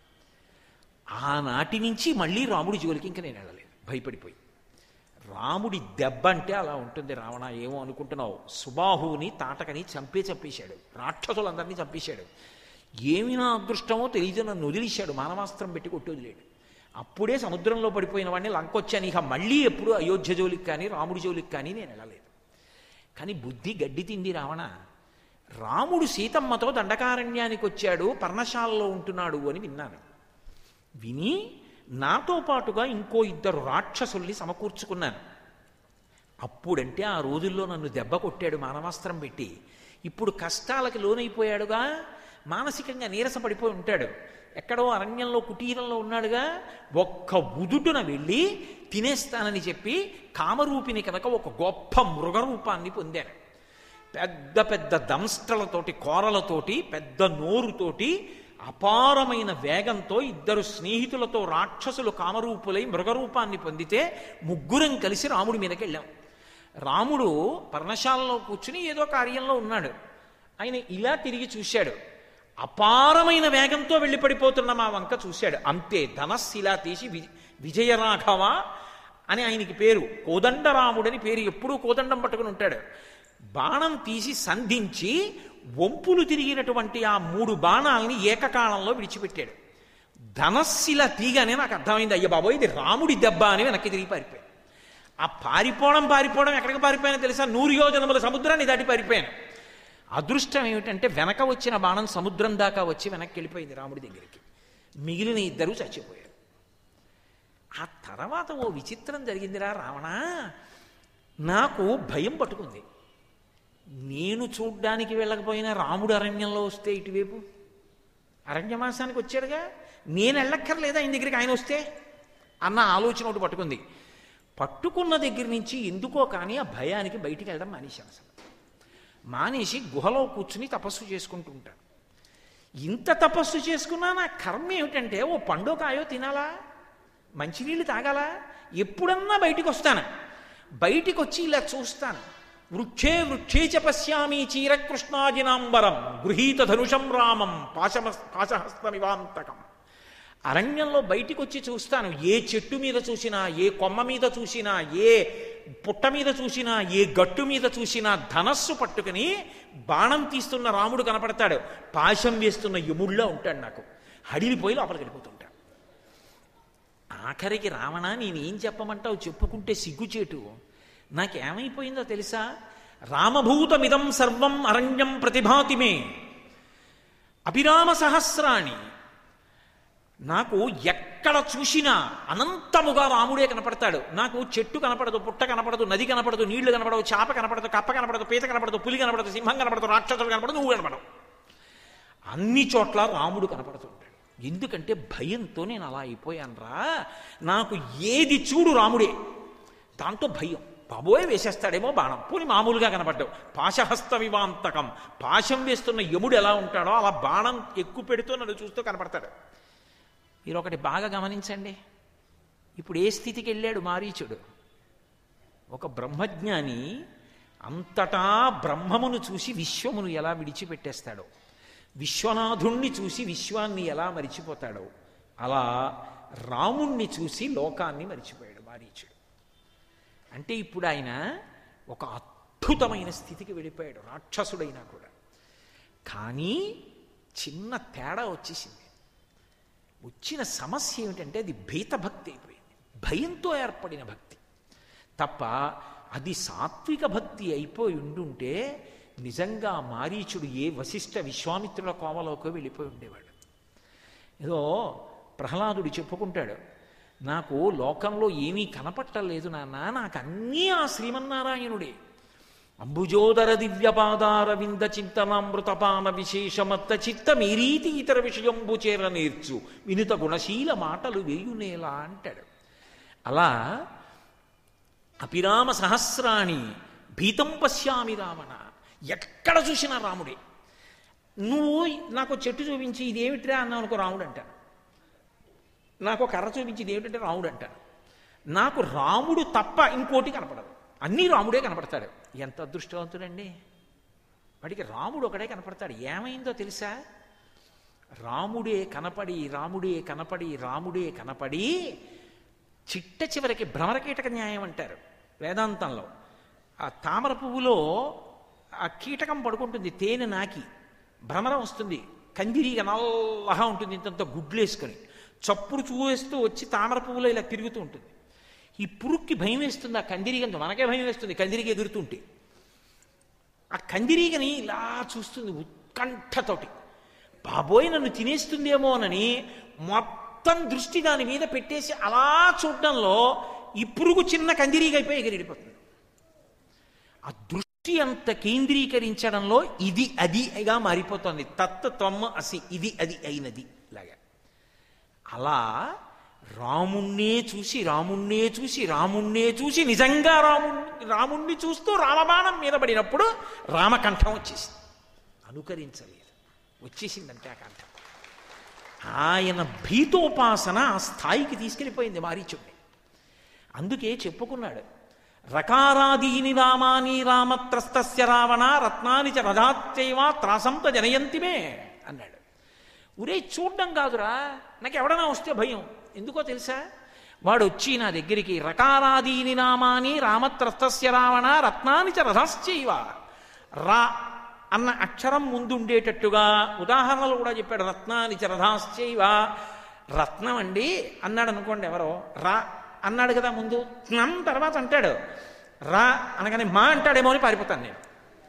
ఆనాటి నుంచి మళ్ళీ రాముడి జోలికి ఇంకా నేను వెళ్ళలేదు భయపడిపోయి రాముడి దెబ్బ అంటే అలా ఉంటుంది రావణ ఏమో అనుకుంటున్నావు సుబాహువుని తాటకని చంపే చంపేశాడు రాక్షసులందరినీ చంపేశాడు ఏమి నా అదృష్టమో తెలియదు నన్ను వదిలేశాడు మానవాస్త్రం పెట్టి కొట్టి వదిలేడు అప్పుడే సముద్రంలో పడిపోయిన వాడిని లంకొచ్చాను ఇక మళ్ళీ ఎప్పుడు అయోధ్య జోలికి కానీ రాముడి జోలికి కానీ నేను వెళ్ళలేదు కానీ బుద్ధి గడ్డి తింది రావణ రాముడు సీతమ్మతో దండకారణ్యానికి వచ్చాడు పర్ణశాలలో ఉంటున్నాడు అని విన్నాను విని నాతో పాటుగా ఇంకో ఇద్దరు రాక్షసుల్ని సమకూర్చుకున్నాను అప్పుడంటే ఆ రోజుల్లో నన్ను దెబ్బ కొట్టాడు మానవాస్త్రం పెట్టి ఇప్పుడు కష్టాలకి లోనైపోయాడుగా మానసికంగా నీరసపడిపోయి ఉంటాడు ఎక్కడో అరణ్యంలో కుటీరంలో ఉన్నాడుగా ఒక్క ఉదుటున వెళ్ళి తినేస్తానని చెప్పి కామరూపిని కనుక ఒక గొప్ప మృగరూపాన్ని పొందారు పెద్ద పెద్ద దంస్ట్రలతోటి కోరలతోటి పెద్ద నోరుతోటి అపారమైన వేగంతో ఇద్దరు స్నేహితులతో రాక్షసులు కామరూపులై మృగరూపాన్ని పొందితే ముగ్గురం కలిసి రాముడి మీదకి వెళ్ళాం రాముడు పర్ణశాలలో కూర్చుని ఏదో కార్యంలో ఉన్నాడు ఆయన ఇలా తిరిగి చూశాడు అపారమైన వేగంతో వెళ్ళి పడిపోతున్న మా వంక చూశాడు అంతే ధనస్సిలా తీసి వి విజయరాఘవ అని ఆయనకి పేరు కోదండరాముడని పేరు ఎప్పుడూ కోదండం పట్టుకుని ఉంటాడు బాణం తీసి సంధించి వంపులు తిరిగినటువంటి ఆ మూడు బాణాలని ఏకకాలంలో విడిచిపెట్టాడు ధనస్సిలా తీగానే నాకు అర్థమైంది అయ్య బాబోయ్ ఇది రాముడి దెబ్బ అని వెనక్కి తిరిగి పారిపోయాడు ఆ పారిపోవడం పారిపోవడం ఎక్కడికి పారిపోయానో తెలుసా నూరు యోజనముల సముద్రాన్ని దాటి పారిపోయాను అదృష్టం ఏమిటంటే వెనక వచ్చిన బాణం సముద్రం దాకా వచ్చి వెనక్కి వెళ్ళిపోయింది రాముడి దగ్గరికి మిగిలిన ఇద్దరు చచ్చిపోయారు ఆ తర్వాత ఓ విచిత్రం జరిగిందిరా రావణ నాకు భయం పట్టుకుంది నేను చూడ్డానికి వెళ్ళకపోయినా రాముడు అరణ్యంలో వస్తే ఇటువైపు అరణ్యమాసానికి వచ్చాడుగా నేను వెళ్ళక్కర్లేదా ఆయన దగ్గరికి ఆయన వస్తే అన్న ఆలోచన ఒకటి పట్టుకుంది పట్టుకున్న దగ్గర నుంచి ఎందుకో కానీ ఆ భయానికి బయటికి వెళ్ళడం మానేశాను అసలు మానేసి గుహలో కూర్చుని తపస్సు చేసుకుంటూ ఉంటాను ఇంత తపస్సు చేసుకున్నా నా కర్మ ఏమిటంటే ఓ పండు కాయో తినాలా మంచినీళ్ళు తాగాలా ఎప్పుడన్నా బయటికి వస్తాను బయటికి వచ్చి ఇలా చూస్తాను వృక్షే వృక్షే చ పశ్యామి చీరకృష్ణాజినాంబరం గృహీత ధనుషం రామం పాశమ పాశహస్తమివాంతకం అరణ్యంలో బయటికి వచ్చి చూస్తాను ఏ చెట్టు మీద చూసినా ఏ కొమ్మ మీద చూసినా ఏ పుట్ట మీద చూసినా ఏ గట్టు మీద చూసినా ధనస్సు పట్టుకుని బాణం తీస్తున్న రాముడు కనపడతాడు పాశం వేస్తున్న యముళ్ళ ఉంటాడు నాకు హడిలిపోయి లోపలికి వెళ్ళిపోతుంటాడు ఆఖరికి రావణ నేనేం చెప్పమంటావు చెప్పుకుంటే సిగ్గుచేటు నాకేమైపోయిందో తెలుసా రామభూతమిదం సర్వం అరణ్యం ప్రతిభాతిమే అభిరామ సహస్రాణి నాకు ఎక్కడ చూసినా అనంతముగా రాముడే కనపడతాడు నాకు చెట్టు కనపడదు పుట్ట కనపడదు నది కనపడదు నీళ్లు కనపడదు చేప కనపడదు కప్ప కనపడదు పీత కనపడదు పులి కనపడదు సింహం కనపడదు రాక్షసుడు కనపడదు నువ్వు కనపడవు అన్ని చోట్ల రాముడు కనపడుతుంటాడు ఎందుకంటే భయంతో నేను అలా అయిపోయానురా నాకు ఏది చూడు రాముడే దాంతో భయం బాబోయ్ వేసేస్తాడేమో బాణం పోని మామూలుగా కనపడ్డావు పాశహస్త వివాంతకం పాశం వేస్తున్న యముడు ఎలా ఉంటాడో అలా బాణం ఎక్కువ పెడుతూ నన్ను చూస్తూ కనపడతాడు మీరు ఒకటి బాగా గమనించండి ఇప్పుడు ఏ స్థితికి వెళ్ళాడు మారీచుడు ఒక బ్రహ్మజ్ఞాని అంతటా బ్రహ్మమును చూసి విశ్వమును ఎలా విడిచిపెట్టేస్తాడో విశ్వనాథుణ్ణి చూసి విశ్వాన్ని ఎలా మరిచిపోతాడో అలా రాముణ్ణి చూసి లోకాన్ని మరిచిపోయాడు మారీచుడు అంటే ఇప్పుడు ఆయన ఒక అద్భుతమైన స్థితికి వెళ్ళిపోయాడు రాక్షసుడైనా కూడా కానీ చిన్న తేడా వచ్చేసింది వచ్చిన సమస్య ఏమిటంటే అది భీతభక్తి అయిపోయింది భయంతో ఏర్పడిన భక్తి తప్ప అది సాత్విక భక్తి అయిపోయి ఉండుంటే నిజంగా మారీచుడు ఏ వశిష్ఠ విశ్వామిత్రుల కోవలోకి వెళ్ళిపోయి ఉండేవాడు ఏదో ప్రహ్లాదుడు చెప్పుకుంటాడు నాకు లోకంలో ఏమీ కనపట్టలేదు నాన్న నాకు అన్నీ ఆ శ్రీమన్నారాయణుడే అంబుజోదర దివ్యపాదార వింద చింతనామృతపాన విశేషమత్త చిత్త మీరీతి ఇతర విషయంబు చేర నేర్చు వినుత గుణశీల మాటలు వేయునేలా అంటాడు అలా అపిరామ సహస్రాణి భీతం పశ్యామి రావణ ఎక్కడ చూసినా రాముడే నువ్వు నాకు చెట్టు చూపించి ఇదేమిట్రా అన్నావు అనుకో రాముడు అంటాను నాకు కర్ర చూపించి ఇదేమిటంటే రాముడు అంటాను నాకు రాముడు తప్ప ఇంకోటి కనపడదు అన్నీ రాముడే కనపడతాడు ఎంత అదృష్టవంతుడండి వాడికి రాముడు ఒకడే కనపడతాడు ఏమైందో తెలుసా రాముడే కనపడి రాముడే కనపడి రాముడే కనపడి చిట్ట చివరికి భ్రమరకీటక న్యాయం అంటారు వేదాంతంలో ఆ తామర పువ్వులో ఆ కీటకం పడుకుంటుంది తేనె నాకి భ్రమరం వస్తుంది కందిరీగ నల్లగా ఉంటుంది ఇంతంత గుడ్లేసుకొని చప్పుడు చూవేస్తూ వచ్చి తామర పువ్వులో ఇలా తిరుగుతూ ఉంటుంది ఈ పురుక్కి భయం వేస్తుంది ఆ కందిరీగంతో మనకే భయం వేస్తుంది కందిరీగ ఎగురుతుంటే ఆ కందిరీగని ఇలా చూస్తుంది ఉత్కంఠతోటి బాబోయ్ నన్ను తినేస్తుందేమోనని మొత్తం దృష్టి దాని మీద పెట్టేసి అలా చూడడంలో ఈ పురుగు చిన్న కందిరీగ అయిపోయి ఎగిరిడిపోతుంది ఆ దృష్టి దృష్టి అంత కేంద్రీకరించడంలో ఇది అదిగా మారిపోతుంది తత్త త్వమ్మ అసి ఇది అది అయినది లాగా అలా రాముణ్ణే చూసి రాముణ్ణే చూసి రాముణ్ణే చూసి నిజంగా రాము రాముణ్ణి చూస్తూ రామబాణం మీద పడినప్పుడు రామకంఠం వచ్చేసింది అనుకరించలేదు వచ్చేసిందంటే ఆ కంఠం ఆయన భీతోపాసన ఆ స్థాయికి తీసుకెళ్ళిపోయింది మారీచుడిని అందుకే చెప్పుకున్నాడు రకారాదీని రామాని రామత్రస్తస్య రావణ రత్నాని చ రథాత్యైవ త్రాసంత జనయంతిమే అన్నాడు ఉరే చూడ్డం కాదురా నాకు ఎవడన్నా వస్తే భయం ఎందుకో తెలుసా వాడు వచ్చి నా దగ్గరికి రకారాదీని నామాని రామత్రస్తస్య రావణ రత్నాని చ రథశ్చైవ రా అన్న అక్షరం ముందు ఉండేటట్టుగా ఉదాహరణలు కూడా చెప్పాడు రత్నాని చ రథాశ్చైవ రత్నం అండి అన్నాడు అనుకోండి ఎవరో రా అన్నాడు కదా ముందు త్నం తర్వాత అంటాడు రా అనగానే మా అంటాడేమో అని పారిపోతాను నేను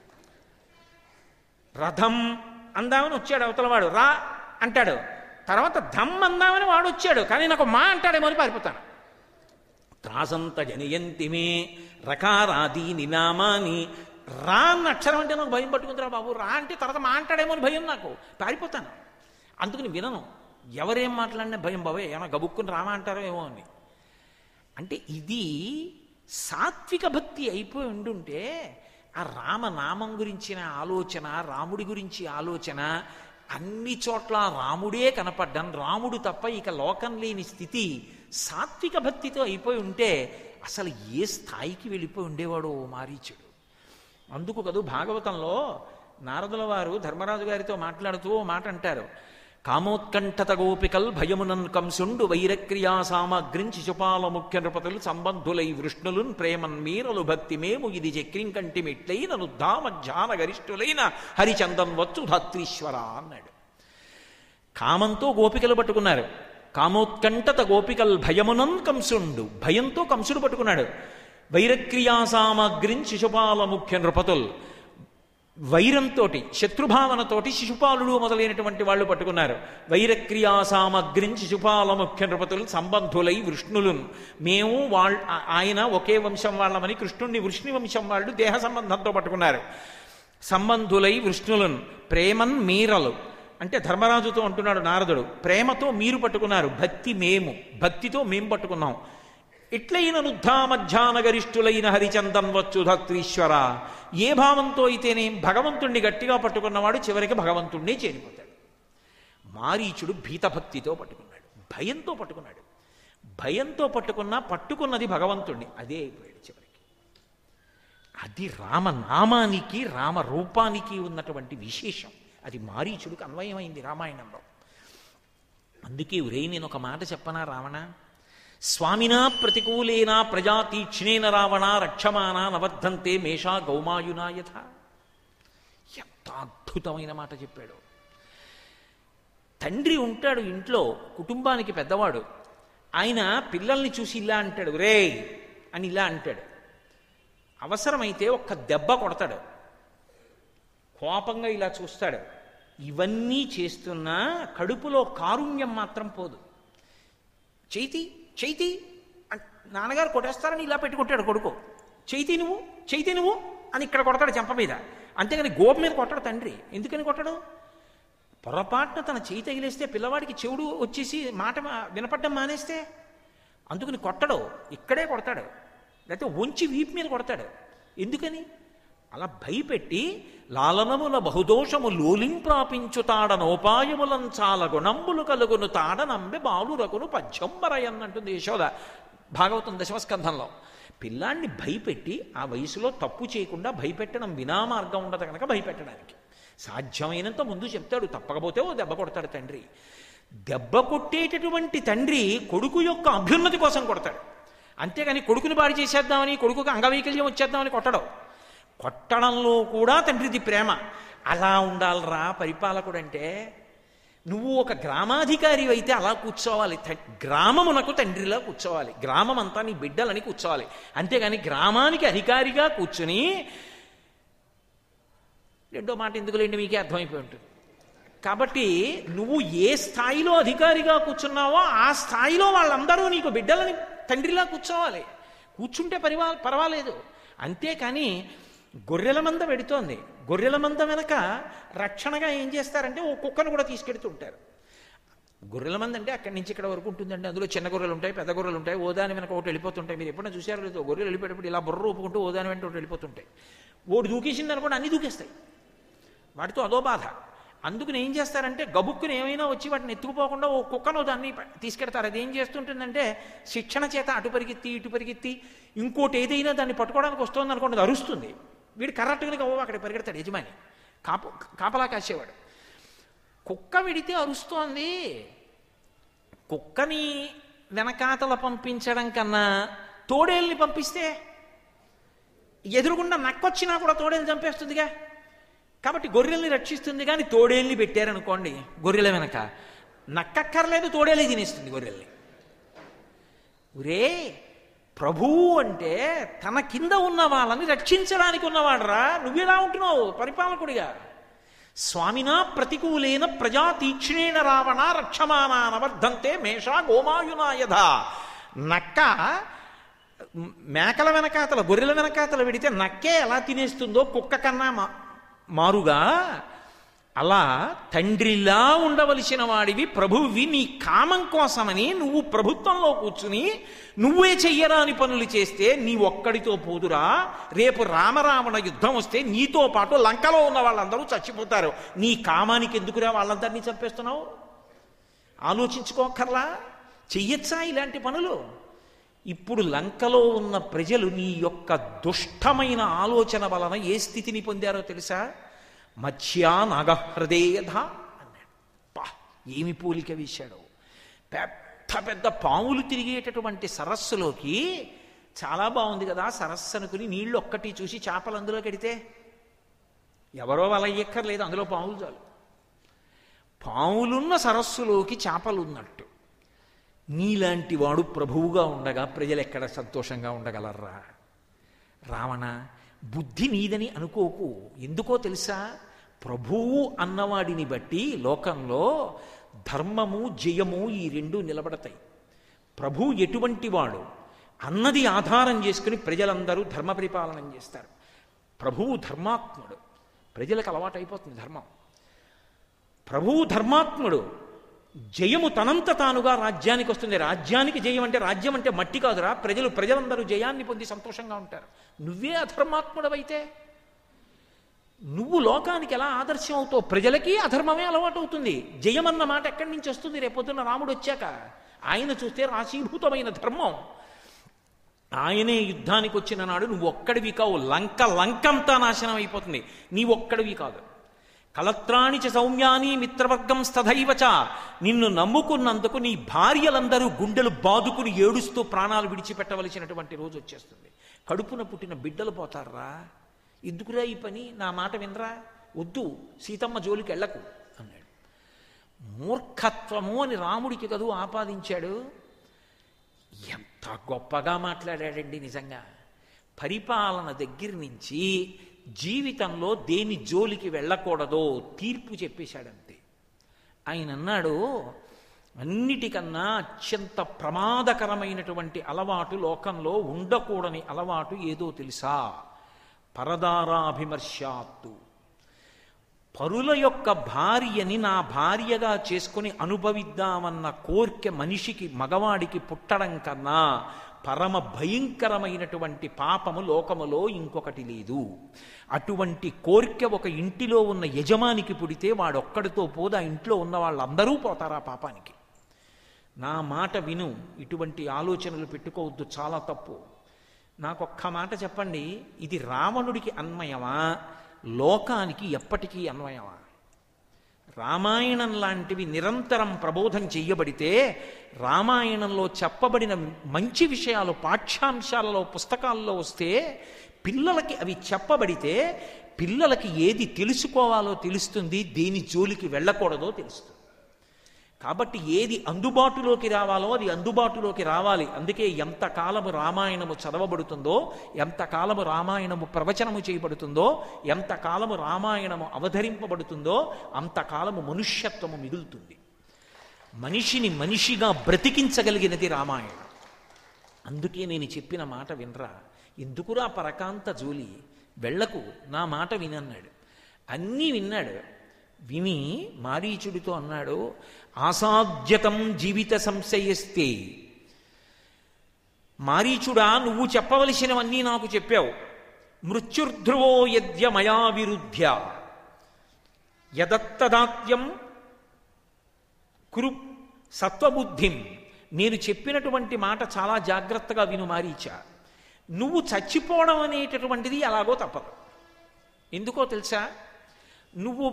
రథం అందామని వచ్చాడు అవతలవాడు రా అంటాడు తర్వాత ధమ్ అందామని వాడు వచ్చాడు కానీ నాకు మా అంటాడేమో అని పారిపోతాను త్రాసంత జనయంతిమే రకారాదీని నామాని రా అన్న అక్షరం అంటే నాకు భయం పట్టుకుందిరా బాబు రా అంటే తర్వాత మా అంటాడేమో అని భయం నాకు పారిపోతాను అందుకని వినను ఎవరేం మాట్లాడినా భయం బాబే ఏమైనా గబుక్కుని రామా అంటారో ఏమో అని అంటే ఇది సాత్విక భక్తి అయిపోయి ఉండుంటే ఆ రామనామం గురించిన ఆలోచన రాముడి గురించి ఆలోచన అన్ని చోట్ల రాముడే కనపడ్డం రాముడు తప్ప ఇక లోకం లేని స్థితి సాత్విక భక్తితో అయిపోయి ఉంటే అసలు ఏ స్థాయికి వెళ్ళిపోయి ఉండేవాడు ఓ మారీచుడు అందుకు కదూ భాగవతంలో నారదుల వారు ధర్మరాజు గారితో మాట్లాడుతూ ఓ మాట అంటారు కామోత్కంఠత గోపికల్ భయమునన్ కంసుండు వైరక్రియా సామగ్రిం శిశుపాల ముఖ్య నృపతులు సంబంధులై వృష్ణులున్ ప్రేమన్ మీరలు భక్తి మేము ఇది చక్రింకంటి మెట్లైన నుద్ధామధ్యాన గరిష్ఠులైన హరిచందన్ వచ్చు ధాత్రీశ్వర అన్నాడు కామంతో గోపికలు పట్టుకున్నారు కామోత్కంఠత గోపికల్ భయమునన్ కంసుండు భయంతో కంసుడు పట్టుకున్నాడు వైరక్రియా సామగ్రిం శిశుపాల ముఖ్య నృపతుల్ వైరంతో శత్రుభావనతోటి శిశుపాలుడు మొదలైనటువంటి వాళ్ళు పట్టుకున్నారు వైరక్రియా సామగ్రిం శిశుపాల ముఖ్య నృపతులు సంబంధులై వృష్ణులు మేము వాళ్ళ ఆయన ఒకే వంశం వాళ్ళమని కృష్ణుణ్ణి వృష్ణి వంశం వాళ్ళు దేహ సంబంధంతో పట్టుకున్నారు సంబంధులై వృష్ణులను ప్రేమన్ మీరలు అంటే ధర్మరాజుతో అంటున్నాడు నారదుడు ప్రేమతో మీరు పట్టుకున్నారు భక్తి మేము భక్తితో మేము పట్టుకున్నాం ఇట్లైన నుద్ధామధ్యాన గరిష్ఠులైన హరిచందన్ వచ్చు ధత్రీశ్వర ఏ భావంతో అయితేనే భగవంతుణ్ణి గట్టిగా పట్టుకున్నవాడు చివరికి భగవంతుణ్ణి చేరిపోతాడు మారీచుడు భీతభక్తితో పట్టుకున్నాడు భయంతో పట్టుకున్నాడు భయంతో పట్టుకున్నా పట్టుకున్నది భగవంతుణ్ణి అదే అయిపోయాడు చివరికి అది రామనామానికి రామ రూపానికి ఉన్నటువంటి విశేషం అది మారీచుడికి అన్వయమైంది రామాయణంలో అందుకే ఉరే నేను ఒక మాట చెప్పనా రావణ స్వామినా ప్రతికూలేనా ప్రజాతీక్ష్ణేన రావణ రక్షమాన నవర్ధంతే మేషా గౌమాయునా యథ ఎంత అద్భుతమైన మాట చెప్పాడు తండ్రి ఉంటాడు ఇంట్లో కుటుంబానికి పెద్దవాడు ఆయన పిల్లల్ని చూసి ఇలా అంటాడు రే అని ఇలా అంటాడు అవసరమైతే ఒక్క దెబ్బ కొడతాడు కోపంగా ఇలా చూస్తాడు ఇవన్నీ చేస్తున్నా కడుపులో కారుణ్యం మాత్రం పోదు చైతి చైతి అన్- నాన్నగారు కొట్టేస్తారని ఇలా పెట్టుకుంటాడు కొడుకు చైతి నువ్వు చైతి నువ్వు అని ఇక్కడ కొడతాడు చెంప మీద అంతేగాని గోప మీద కొట్టాడు తండ్రి ఎందుకని కొట్టడు పొరపాటున తన చేయి తగిలేస్తే పిల్లవాడికి చెవుడు వచ్చేసి మాట మా- వినపడ్డం మానేస్తే అందుకని కొట్టడు ఇక్కడే కొడతాడు లేకపోతే వంచి వీపు మీద కొడతాడు ఎందుకని అలా భయపెట్టి లాలనముల బహుదోషము లోలింప్రాపించు తాడనోపాయములం చాలా గుణంబులు కలుగును తాడనంబె బాలురకును పద్యంబరయన్నంటుంది యశోద భాగవతం దశమస్కంధంలో పిల్లాన్ని భయపెట్టి ఆ వయసులో తప్పు చేయకుండా భయపెట్టడం వినా మార్గం ఉండదు కనుక భయపెట్టడానికి సాధ్యమైనంత ముందు చెప్తాడు తప్పకపోతే ఓ దెబ్బ కొడతాడు తండ్రి దెబ్బ కొట్టేటటువంటి తండ్రి కొడుకు యొక్క అభ్యున్నతి కోసం కొడతాడు అంతేగాని కొడుకుని బారి చేసేద్దామని కొడుకుకి అంగవైకల్యం వచ్చేద్దామని కొట్టడం కొట్టడంలో కూడా తండ్రిది ప్రేమ అలా ఉండాలరా పరిపాలకుడు అంటే నువ్వు ఒక గ్రామాధికారి అయితే అలా కూర్చోవాలి త- గ్రామమునకు తండ్రిలా కూర్చోవాలి గ్రామం అంతా నీ బిడ్డలని కూర్చోవాలి అంతేగాని గ్రామానికి అధికారిగా కూర్చుని రెండో మాట ఎందుకులేండి మీకే అర్థమైపోయి ఉంటుంది కాబట్టి నువ్వు ఏ స్థాయిలో అధికారిగా కూర్చున్నావో ఆ స్థాయిలో వాళ్ళందరూ నీకు బిడ్డలని తండ్రిలా కూర్చోవాలి కూర్చుంటే పరివా పర్వాలేదు అంతేకాని గొర్రెల మంద పెడుతోంది గొర్రెల మంద వెనక రక్షణగా ఏం చేస్తారంటే ఓ కుక్కను కూడా తీసుకెడుతుంటారు గొర్రెల మంది అంటే అక్కడి నుంచి ఇక్కడ వరకు ఉంటుందండి అందులో చిన్న గొర్రెలు ఉంటాయి పెద్ద గొర్రెలు ఉంటాయి ఓదాని వెనక ఒకటి వెళ్ళిపోతుంటాయి మీరు ఎప్పుడైనా చూసారో లేదో గొర్రెలు వెళ్ళిపోయేటప్పుడు ఇలా బుర్ర ఊపుకుంటూ ఓదాని వెంట ఒకటి వెళ్ళిపోతుంటాయి ఓడి దూకేసింది అనుకోండి అన్ని దూకేస్తాయి వాటితో అదో బాధ అందుకని ఏం చేస్తారంటే గబుక్కుని ఏమైనా వచ్చి వాటిని ఎత్తుకుపోకుండా ఓ కుక్కను దాన్ని ప- తీసుకెడతారు అది ఏం చేస్తుంటుందంటే శిక్షణ చేత అటు పరిగెత్తి ఇటు పరిగెత్తి ఇంకోటి ఏదైనా దాన్ని పట్టుకోవడానికి వస్తుంది అనుకోండి అది అరుస్తుంది వీడు కరెక్ట్గా గవ్వ అక్కడ పరిగెడతాడు యజమాని కాపు కాపలా కాసేవాడు కుక్క విడితే అరుస్తోంది కుక్కని వెనకాతల పంపించడం కన్నా తోడేల్ని పంపిస్తే ఎదురుగుండా నక్కొచ్చినా కూడా తోడేలు చంపేస్తుందిగా కాబట్టి గొర్రెల్ని రక్షిస్తుంది కానీ తోడేల్ని పెట్టారనుకోండి గొర్రెల వెనక నక్కక్కర్లేదు తోడేలే తినేస్తుంది గొర్రెల్ని ఒరే ప్రభువు అంటే తన కింద ఉన్న వాళ్ళని రక్షించడానికి ఉన్నవాడరా నువ్వెలా ఉంటున్నావు పరిపాలకుడిగా స్వామినా ప్రతికూలేన ప్రజా తీక్షణేన రావణ రక్షమానానవర్ధంతే మేషా గోమాయునా యథ నక్క మేకల వెనకాతల గొర్రెల వెనకాతల వెడితే నక్కే ఎలా తినేస్తుందో కుక్క కన్నా మా- మారుగా అలా తండ్రిలా ఉండవలసిన వాడివి ప్రభువి నీ కామం కోసమని నువ్వు ప్రభుత్వంలో కూర్చుని నువ్వే చెయ్యరాని పనులు చేస్తే నీ ఒక్కడితో పోదురా రేపు రామరావణ యుద్ధం వస్తే నీతో పాటు లంకలో ఉన్న వాళ్ళందరూ చచ్చిపోతారు నీ కామానికి ఎందుకురా వాళ్ళందరినీ చంపేస్తున్నావు ఆలోచించుకోకర్లా చెయ్యొచ్చా ఇలాంటి పనులు ఇప్పుడు లంకలో ఉన్న ప్రజలు నీ యొక్క దుష్టమైన ఆలోచన వలన ఏ స్థితిని పొందారో తెలుసా మత్స్యా నాగహృదయధ అన్నాడు పా ఏమి పోలిక వేశాడు పెద్ద పెద్ద పాములు తిరిగేటటువంటి సరస్సులోకి చాలా బాగుంది కదా సరస్సు అనుకుని నీళ్లు ఒక్కటి చూసి చేపలు అందులో కడితే ఎవరో వల ఎక్కర్లేదు అందులో పాములు చాలు పాములున్న సరస్సులోకి చేపలు ఉన్నట్టు నీలాంటి వాడు ప్రభువుగా ఉండగా ప్రజలు ఎక్కడ సంతోషంగా ఉండగలరా రావణ బుద్ధి నీదని అనుకోకు ఎందుకో తెలుసా ప్రభువు అన్నవాడిని బట్టి లోకంలో ధర్మము జయము ఈ రెండు నిలబడతాయి ప్రభు ఎటువంటి వాడు అన్నది ఆధారం చేసుకుని ప్రజలందరూ ధర్మ పరిపాలన చేస్తారు ప్రభువు ధర్మాత్ముడు ప్రజలకు అలవాటైపోతుంది ధర్మం ప్రభువు ధర్మాత్ముడు జయము తనంత తానుగా రాజ్యానికి వస్తుంది రాజ్యానికి జయం అంటే రాజ్యం అంటే మట్టి కాదురా ప్రజలు ప్రజలందరూ జయాన్ని పొంది సంతోషంగా ఉంటారు నువ్వే అధర్మాత్ముడవైతే నువ్వు లోకానికి ఎలా ఆదర్శం అవుతావు ప్రజలకి అధర్మమే అలవాటు అవుతుంది జయం అన్న మాట ఎక్కడి నుంచి వస్తుంది రేపొద్దున రాముడు వచ్చాక ఆయన చూస్తే రాశీభూతమైన ధర్మం ఆయనే యుద్ధానికి వచ్చిన నాడు నువ్వు ఒక్కడివి కావు లంక లంకంతా నాశనం అయిపోతుంది నీ ఒక్కడివి కాదు కలత్రాణి చ సౌమ్యాని మిత్రవర్గం స్తథైవచ నిన్ను నమ్ముకున్నందుకు నీ భార్యలందరూ గుండెలు బాదుకుని ఏడుస్తూ ప్రాణాలు విడిచిపెట్టవలసినటువంటి రోజు వచ్చేస్తుంది కడుపున పుట్టిన బిడ్డలు పోతారా ఎందుకురా ఈ పని నా మాట వినరా వద్దు సీతమ్మ జోలికి వెళ్ళకు అన్నాడు మూర్ఖత్వము అని రాముడికి కదూ ఆపాదించాడు ఎంత గొప్పగా మాట్లాడాడండి నిజంగా పరిపాలన దగ్గర నుంచి జీవితంలో దేని జోలికి వెళ్ళకూడదో తీర్పు చెప్పేశాడంతే ఆయన అన్నాడు అన్నిటికన్నా అత్యంత ప్రమాదకరమైనటువంటి అలవాటు లోకంలో ఉండకూడని అలవాటు ఏదో తెలుసా పరదారాభిమర్శాత్తు పరుల యొక్క భార్యని నా భార్యగా చేసుకుని అనుభవిద్దామన్న కోర్కె మనిషికి మగవాడికి పుట్టడం కన్నా పరమ భయంకరమైనటువంటి పాపము లోకములో ఇంకొకటి లేదు అటువంటి కోర్కె ఒక ఇంటిలో ఉన్న యజమానికి పుడితే వాడొక్కడితో పోదు ఆ ఇంట్లో ఉన్న వాళ్ళందరూ పోతారు ఆ పాపానికి నా మాట విను ఇటువంటి ఆలోచనలు పెట్టుకోవద్దు చాలా తప్పు నాకొక్క మాట చెప్పండి ఇది రావణుడికి అన్వయమా లోకానికి ఎప్పటికీ అన్వయమా రామాయణం లాంటివి నిరంతరం ప్రబోధం చెయ్యబడితే రామాయణంలో చెప్పబడిన మంచి విషయాలు పాఠ్యాంశాలలో పుస్తకాల్లో వస్తే పిల్లలకి అవి చెప్పబడితే పిల్లలకి ఏది తెలుసుకోవాలో తెలుస్తుంది దేని జోలికి వెళ్ళకూడదో తెలుస్తుంది కాబట్టి ఏది అందుబాటులోకి రావాలో అది అందుబాటులోకి రావాలి అందుకే ఎంతకాలము రామాయణము చదవబడుతుందో ఎంతకాలము రామాయణము ప్రవచనము చేయబడుతుందో ఎంతకాలము రామాయణము అవధరింపబడుతుందో అంతకాలము మనుష్యత్వము మిగులుతుంది మనిషిని మనిషిగా బ్రతికించగలిగినది రామాయణం అందుకే నేను చెప్పిన మాట వినరా ఎందుకురా పరకాంత జోలి వెళ్ళకు నా మాట వినన్నాడు అన్నీ విన్నాడు విని మారీచుడితో అన్నాడు ఆసాధ్యతం జీవిత సంశయస్తే మారీచుడా నువ్వు చెప్పవలసినవన్నీ నాకు చెప్పావు మృత్యుర్ధ్రువో యద్య మయా విరుధ్య యదత్తదాత్యం కురు సత్వబుద్ధిం నేను చెప్పినటువంటి మాట చాలా జాగ్రత్తగా విను మారీచ నువ్వు చచ్చిపోవడం అనేటటువంటిది అలాగో తప్పదు ఎందుకో తెలుసా నువ్వు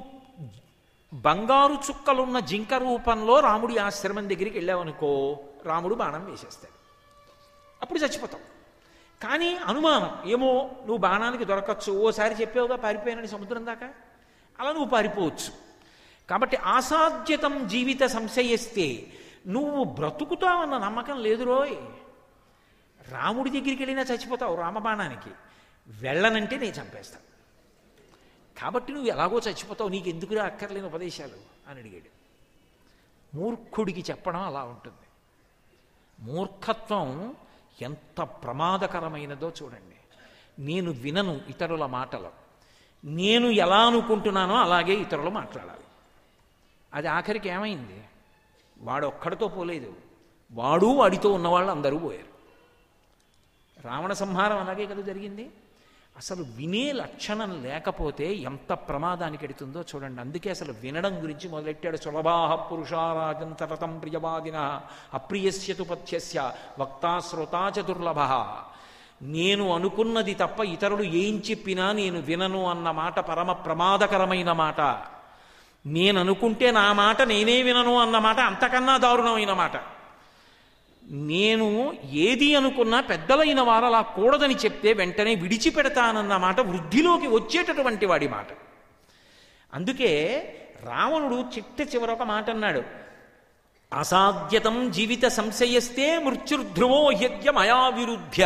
బంగారు చుక్కలున్న జింక రూపంలో రాముడి ఆశ్రమం దగ్గరికి వెళ్ళావనుకో రాముడు బాణం వేసేస్తాడు అప్పుడు చచ్చిపోతావు కానీ అనుమానం ఏమో నువ్వు బాణానికి దొరకచ్చు ఓసారి చెప్పావుగా పారిపోయానని సముద్రం దాకా అలా నువ్వు పారిపోవచ్చు కాబట్టి ఆసాధ్యతం జీవిత సంశయిస్తే నువ్వు బ్రతుకుతావన్న నమ్మకం లేదు రోయ్ రాముడి దగ్గరికి వెళ్ళినా చచ్చిపోతావు రామబాణానికి వెళ్ళనంటే నేను చంపేస్తాను కాబట్టి నువ్వు ఎలాగో చచ్చిపోతావు నీకు ఎందుకురా అక్కర్లేని ఉపదేశాలు అని అడిగాడు మూర్ఖుడికి చెప్పడం అలా ఉంటుంది మూర్ఖత్వం ఎంత ప్రమాదకరమైనదో చూడండి నేను వినను ఇతరుల మాటలు నేను ఎలా అనుకుంటున్నానో అలాగే ఇతరులు మాట్లాడాలి అది ఆఖరికి ఏమైంది వాడు ఒక్కడితో పోలేదు వాడు వాడితో ఉన్నవాళ్ళు అందరూ పోయారు రావణ సంహారం అలాగే కదా జరిగింది అసలు వినే లక్షణం లేకపోతే ఎంత ప్రమాదానికి ఎడుతుందో చూడండి అందుకే అసలు వినడం గురించి మొదలెట్టాడు సులభాహ పురుషారాజం తరతం ప్రియవాదిన అప్రియస్యతు పథ్యస్య వక్తా శ్రోతా చ దుర్లభ నేను అనుకున్నది తప్ప ఇతరులు ఏం చెప్పినా నేను వినను అన్న మాట పరమ ప్రమాదకరమైన మాట నేను అనుకుంటే నా మాట నేనే వినను అన్న మాట అంతకన్నా దారుణమైన మాట నేను ఏది అనుకున్నా పెద్దలైన వారు అలా కూడదని చెప్తే వెంటనే విడిచిపెడతానన్న మాట వృద్ధిలోకి వచ్చేటటువంటి వాడి మాట అందుకే రావణుడు చిట్ట చివర ఒక మాట అన్నాడు అసాధ్యతం జీవిత సంశయస్తే మృత్యుర్ధ్రువో హ్యద్య మయా విరుద్ధ్య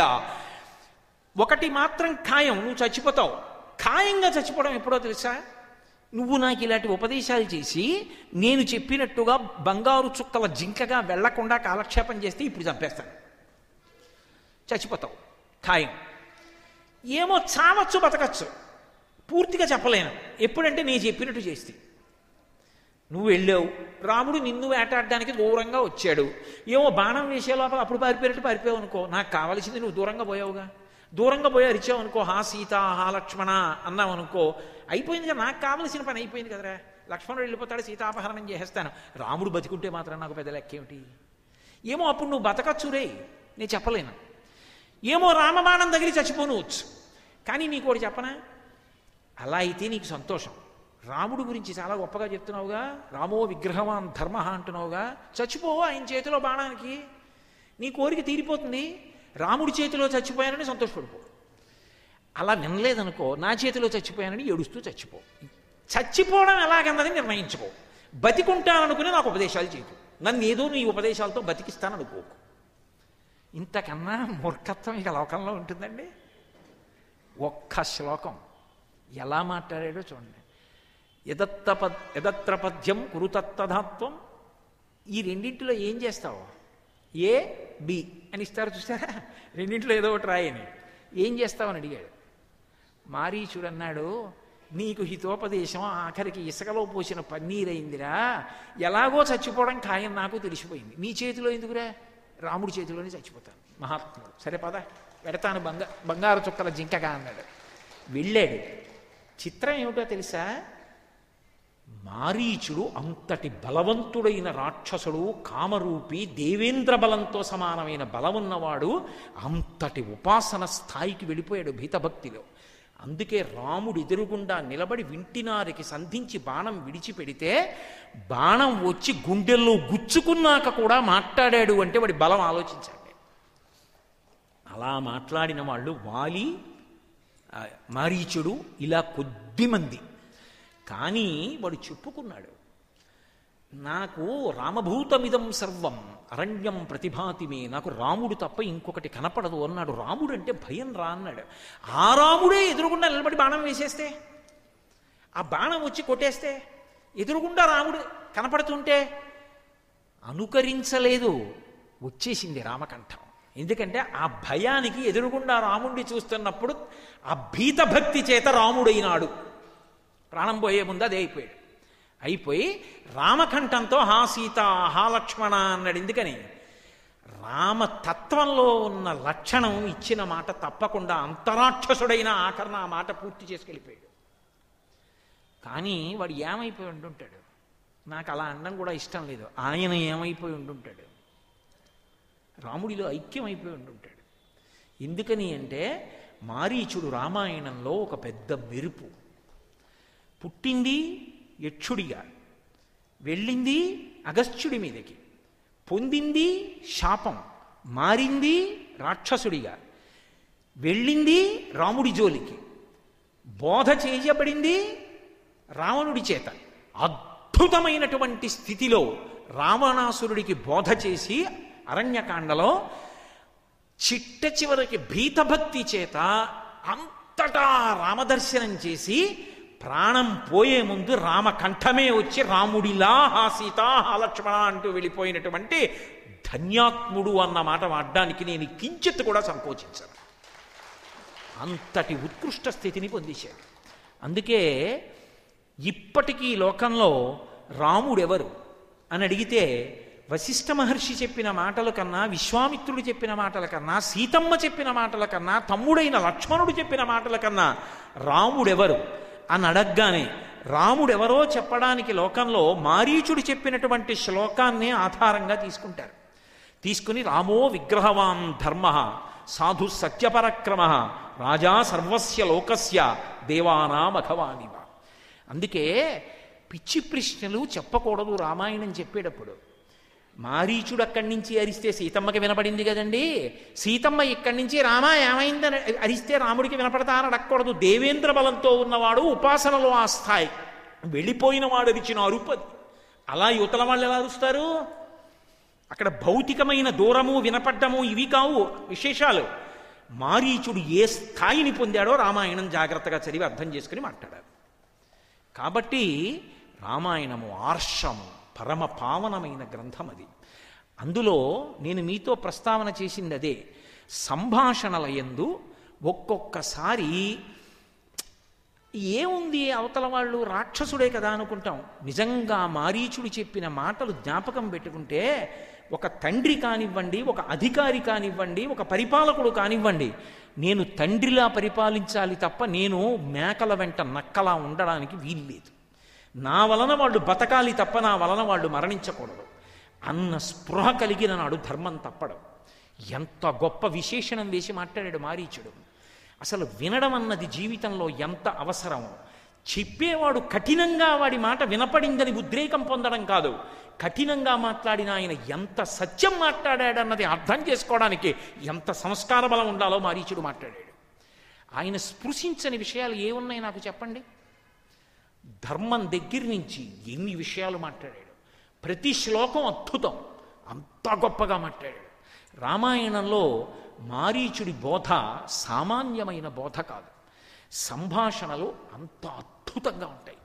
ఒకటి మాత్రం ఖాయం నువ్వు చచ్చిపోతావు ఖాయంగా చచ్చిపోవడం ఎప్పుడో తెలుసా నువ్వు నాకు ఇలాంటి ఉపదేశాలు చేసి నేను చెప్పినట్టుగా బంగారు చుక్కల జింకగా వెళ్లకుండా కాలక్షేపం చేస్తే ఇప్పుడు చంపేస్తాను చచ్చిపోతావు ఖాయం ఏమో చావచ్చు బతకచ్చు పూర్తిగా చెప్పలేను ఎప్పుడంటే నేను చెప్పినట్టు చేస్తే నువ్వు వెళ్ళావు రాముడు నిన్ను వేటాడడానికి దూరంగా వచ్చాడు ఏమో బాణం వేసే లోపల అప్పుడు పారిపోయినట్టు పారిపోయావు అనుకో నాకు కావాల్సింది నువ్వు దూరంగా పోయావుగా దూరంగా పోయి అరిచావు అనుకో హా సీత హా లక్ష్మణ అన్నావు అనుకో అయిపోయింది కదా నాకు కావలసిన పని అయిపోయింది కదరా లక్ష్మణుడు వెళ్ళిపోతాడు సీతాపహరణం చేసేస్తాను రాముడు బతికుంటే మాత్రం నాకు పెద్ద లెక్కేమిటి ఏమో అప్పుడు నువ్వు బతకచ్చురే నేను చెప్పలేను ఏమో రామబాణం దగ్గర చచ్చిపోనువచ్చు కానీ నీకు ఒకటి చెప్పనా అలా అయితే నీకు సంతోషం రాముడు గురించి చాలా గొప్పగా చెప్తున్నావుగా రామో విగ్రహవాన్ ధర్మ అంటున్నావుగా చచ్చిపో ఆయన చేతిలో బాణానికి నీ కోరిక తీరిపోతుంది రాముడి చేతిలో చచ్చిపోయానని సంతోషపడిపో అలా వినలేదనుకో నా చేతిలో చచ్చిపోయానని ఏడుస్తూ చచ్చిపో చచ్చిపోవడం ఎలాగన్నది నిర్ణయించుకో బతికుంటాననుకుని నాకు ఉపదేశాలు చేయకు నన్ను ఏదో నీ ఉపదేశాలతో బతికిస్తాననుకోకు ఇంతకన్నా మూర్ఖత్వం ఇక లోకంలో ఉంటుందండి ఒక్క శ్లోకం ఎలా మాట్లాడాడో చూడండి యదత్త యదత్ర పద్యం కురుతత్తధాత్వం ఈ రెండింటిలో ఏం చేస్తావు ఏ బి అని ఇస్తారు చూసారా రెండింటిలో ఏదో ఒకటి రాయని ఏం చేస్తావని అడిగాడు మారీచుడు అన్నాడు నీకు హితోపదేశం ఆఖరికి ఇసుకలో పోసిన పన్నీరైందిరా ఎలాగో చచ్చిపోవడం ఖాయం నాకు తెలిసిపోయింది నీ చేతిలో ఎందుకురా రాముడి చేతిలోనే చచ్చిపోతాను మహాత్ముడు సరే పద పెడతాను బంగా బంగారు చుక్కల జింకగా అన్నాడు వెళ్ళాడు చిత్రం ఏమిటో తెలుసా మారీచుడు అంతటి బలవంతుడైన రాక్షసుడు కామరూపి దేవేంద్ర బలంతో సమానమైన బలమున్నవాడు అంతటి ఉపాసన స్థాయికి వెళ్ళిపోయాడు భీతభక్తిలో అందుకే రాముడు ఎదురుగుండా నిలబడి వింటినారికి సంధించి బాణం విడిచిపెడితే బాణం వచ్చి గుండెల్లో గుచ్చుకున్నాక కూడా మాట్లాడాడు అంటే వాడి బలం ఆలోచించండి అలా మాట్లాడిన వాళ్ళు వాలి ఆ, మారీచుడు ఇలా కొద్దిమంది కానీ వాడు చెప్పుకున్నాడు నాకు రామభూతమిదం సర్వం అరణ్యం ప్రతిభాతిమే నాకు రాముడు తప్ప ఇంకొకటి కనపడదు అన్నాడు రాముడు అంటే భయం రా అన్నాడు ఆ రాముడే ఎదురుగుండా నిలబడి బాణం వేసేస్తే ఆ బాణం వచ్చి కొట్టేస్తే ఎదురుగుండా రాముడు కనపడుతుంటే అనుకరించలేదు వచ్చేసింది రామకంఠం ఎందుకంటే ఆ భయానికి ఎదురుగుండా రాముడిని చూస్తున్నప్పుడు ఆ భీతభక్తి చేత రాముడైనాడు ప్రాణం పోయే ముందు అదే అయిపోయాడు అయిపోయి రామకంఠంతో హా సీత హా లక్ష్మణ అన్నాడు ఎందుకని రామతత్వంలో ఉన్న లక్షణం ఇచ్చిన మాట తప్పకుండా అంతరాక్షసుడైన ఆఖరణ ఆ మాట పూర్తి చేసుకెళ్ళిపోయాడు కానీ వాడు ఏమైపోయి ఉండుంటాడు నాకు అలా అనడం కూడా ఇష్టం లేదు ఆయన ఏమైపోయి ఉండుంటాడు రాముడిలో ఐక్యమైపోయి ఉండుంటాడు ఎందుకని అంటే మారీచుడు రామాయణంలో ఒక పెద్ద మెరుపు పుట్టింది యక్షుడిగా వెళ్ళింది అగస్త్యుడి మీదకి పొందింది శాపం మారింది రాక్షసుడిగా వెళ్ళింది రాముడి జోలికి బోధ చేయబడింది రావణుడి చేత అద్భుతమైనటువంటి స్థితిలో రావణాసురుడికి బోధ చేసి అరణ్యకాండలో చిట్ట చివరికి భీతభక్తి చేత అంతటా రామదర్శనం చేసి ప్రాణం పోయే ముందు రామ కంఠమే వచ్చి రాముడిలా హా సీత హా లక్ష్మణ అంటూ వెళ్ళిపోయినటువంటి ధన్యాత్ముడు అన్న మాట వాడడానికి నేను కించిత్ కూడా సంకోచించను అంతటి ఉత్కృష్ట స్థితిని పొందేశాడు అందుకే ఇప్పటికీ ఈ లోకంలో రాముడెవరు అని అడిగితే వశిష్ఠ మహర్షి చెప్పిన మాటల కన్నా విశ్వామిత్రుడు చెప్పిన మాటల కన్నా సీతమ్మ చెప్పిన మాటల కన్నా తమ్ముడైన లక్ష్మణుడు చెప్పిన మాటల కన్నా రాముడెవరు అని అడగగానే రాముడెవరో చెప్పడానికి లోకంలో మారీచుడు చెప్పినటువంటి శ్లోకాన్నే ఆధారంగా తీసుకుంటారు తీసుకుని రామో విగ్రహవాన్ ధర్మ సాధు సత్యపరక్రమ రాజా సర్వస్య లోకస్య దేవానామఘవానివ అందుకే పిచ్చి ప్రశ్నలు చెప్పకూడదు రామాయణం చెప్పేటప్పుడు మారీచుడు అక్కడి నుంచి అరిస్తే సీతమ్మకి వినపడింది కదండి సీతమ్మ ఇక్కడి నుంచి రామ ఏమైందని అరిస్తే రాముడికి వినపడతానని అడగకూడదు దేవేంద్ర బలంతో ఉన్నవాడు ఉపాసనలో ఆ స్థాయి వెళ్ళిపోయిన వాడు అరిచిన అరుపది అలా యువతల వాళ్ళు ఎలా అరుస్తారు అక్కడ భౌతికమైన దూరము వినపడ్డము ఇవి కావు విశేషాలు మారీచుడు ఏ స్థాయిని పొందాడో రామాయణం జాగ్రత్తగా చదివి అర్థం చేసుకుని మాట్లాడారు కాబట్టి రామాయణము ఆర్షము పరమ పావనమైన గ్రంథం అది అందులో నేను మీతో ప్రస్తావన చేసింది అదే సంభాషణల యందు ఒక్కొక్కసారి ఏముంది అవతల వాళ్ళు రాక్షసుడే కదా అనుకుంటాం నిజంగా మారీచుడు చెప్పిన మాటలు జ్ఞాపకం పెట్టుకుంటే ఒక తండ్రి కానివ్వండి ఒక అధికారి కానివ్వండి ఒక పరిపాలకుడు కానివ్వండి నేను తండ్రిలా పరిపాలించాలి తప్ప నేను మేకల వెంట నక్కలా ఉండడానికి వీల్లేదు నా వలన వాళ్ళు బతకాలి తప్ప నా వలన వాళ్ళు మరణించకూడదు అన్న స్పృహ కలిగిన నాడు ధర్మం తప్పడం ఎంత గొప్ప విశేషణం వేసి మాట్లాడాడు మారీచుడు అసలు వినడం అన్నది జీవితంలో ఎంత అవసరమో చెప్పేవాడు కఠినంగా వాడి మాట వినపడిందని ఉద్రేకం పొందడం కాదు కఠినంగా మాట్లాడిన ఆయన ఎంత సత్యం మాట్లాడాడన్నది అర్థం చేసుకోవడానికి ఎంత సంస్కార బలం ఉండాలో మారీచుడు మాట్లాడాడు ఆయన స్పృశించని విషయాలు ఏమున్నాయి నాకు చెప్పండి ధర్మం దగ్గర నుంచి ఎన్ని విషయాలు మాట్లాడాడు ప్రతి శ్లోకం అద్భుతం అంత గొప్పగా మాట్లాడాడు రామాయణంలో మారీచుడి బోధ సామాన్యమైన బోధ కాదు సంభాషణలు అంత అద్భుతంగా ఉంటాయి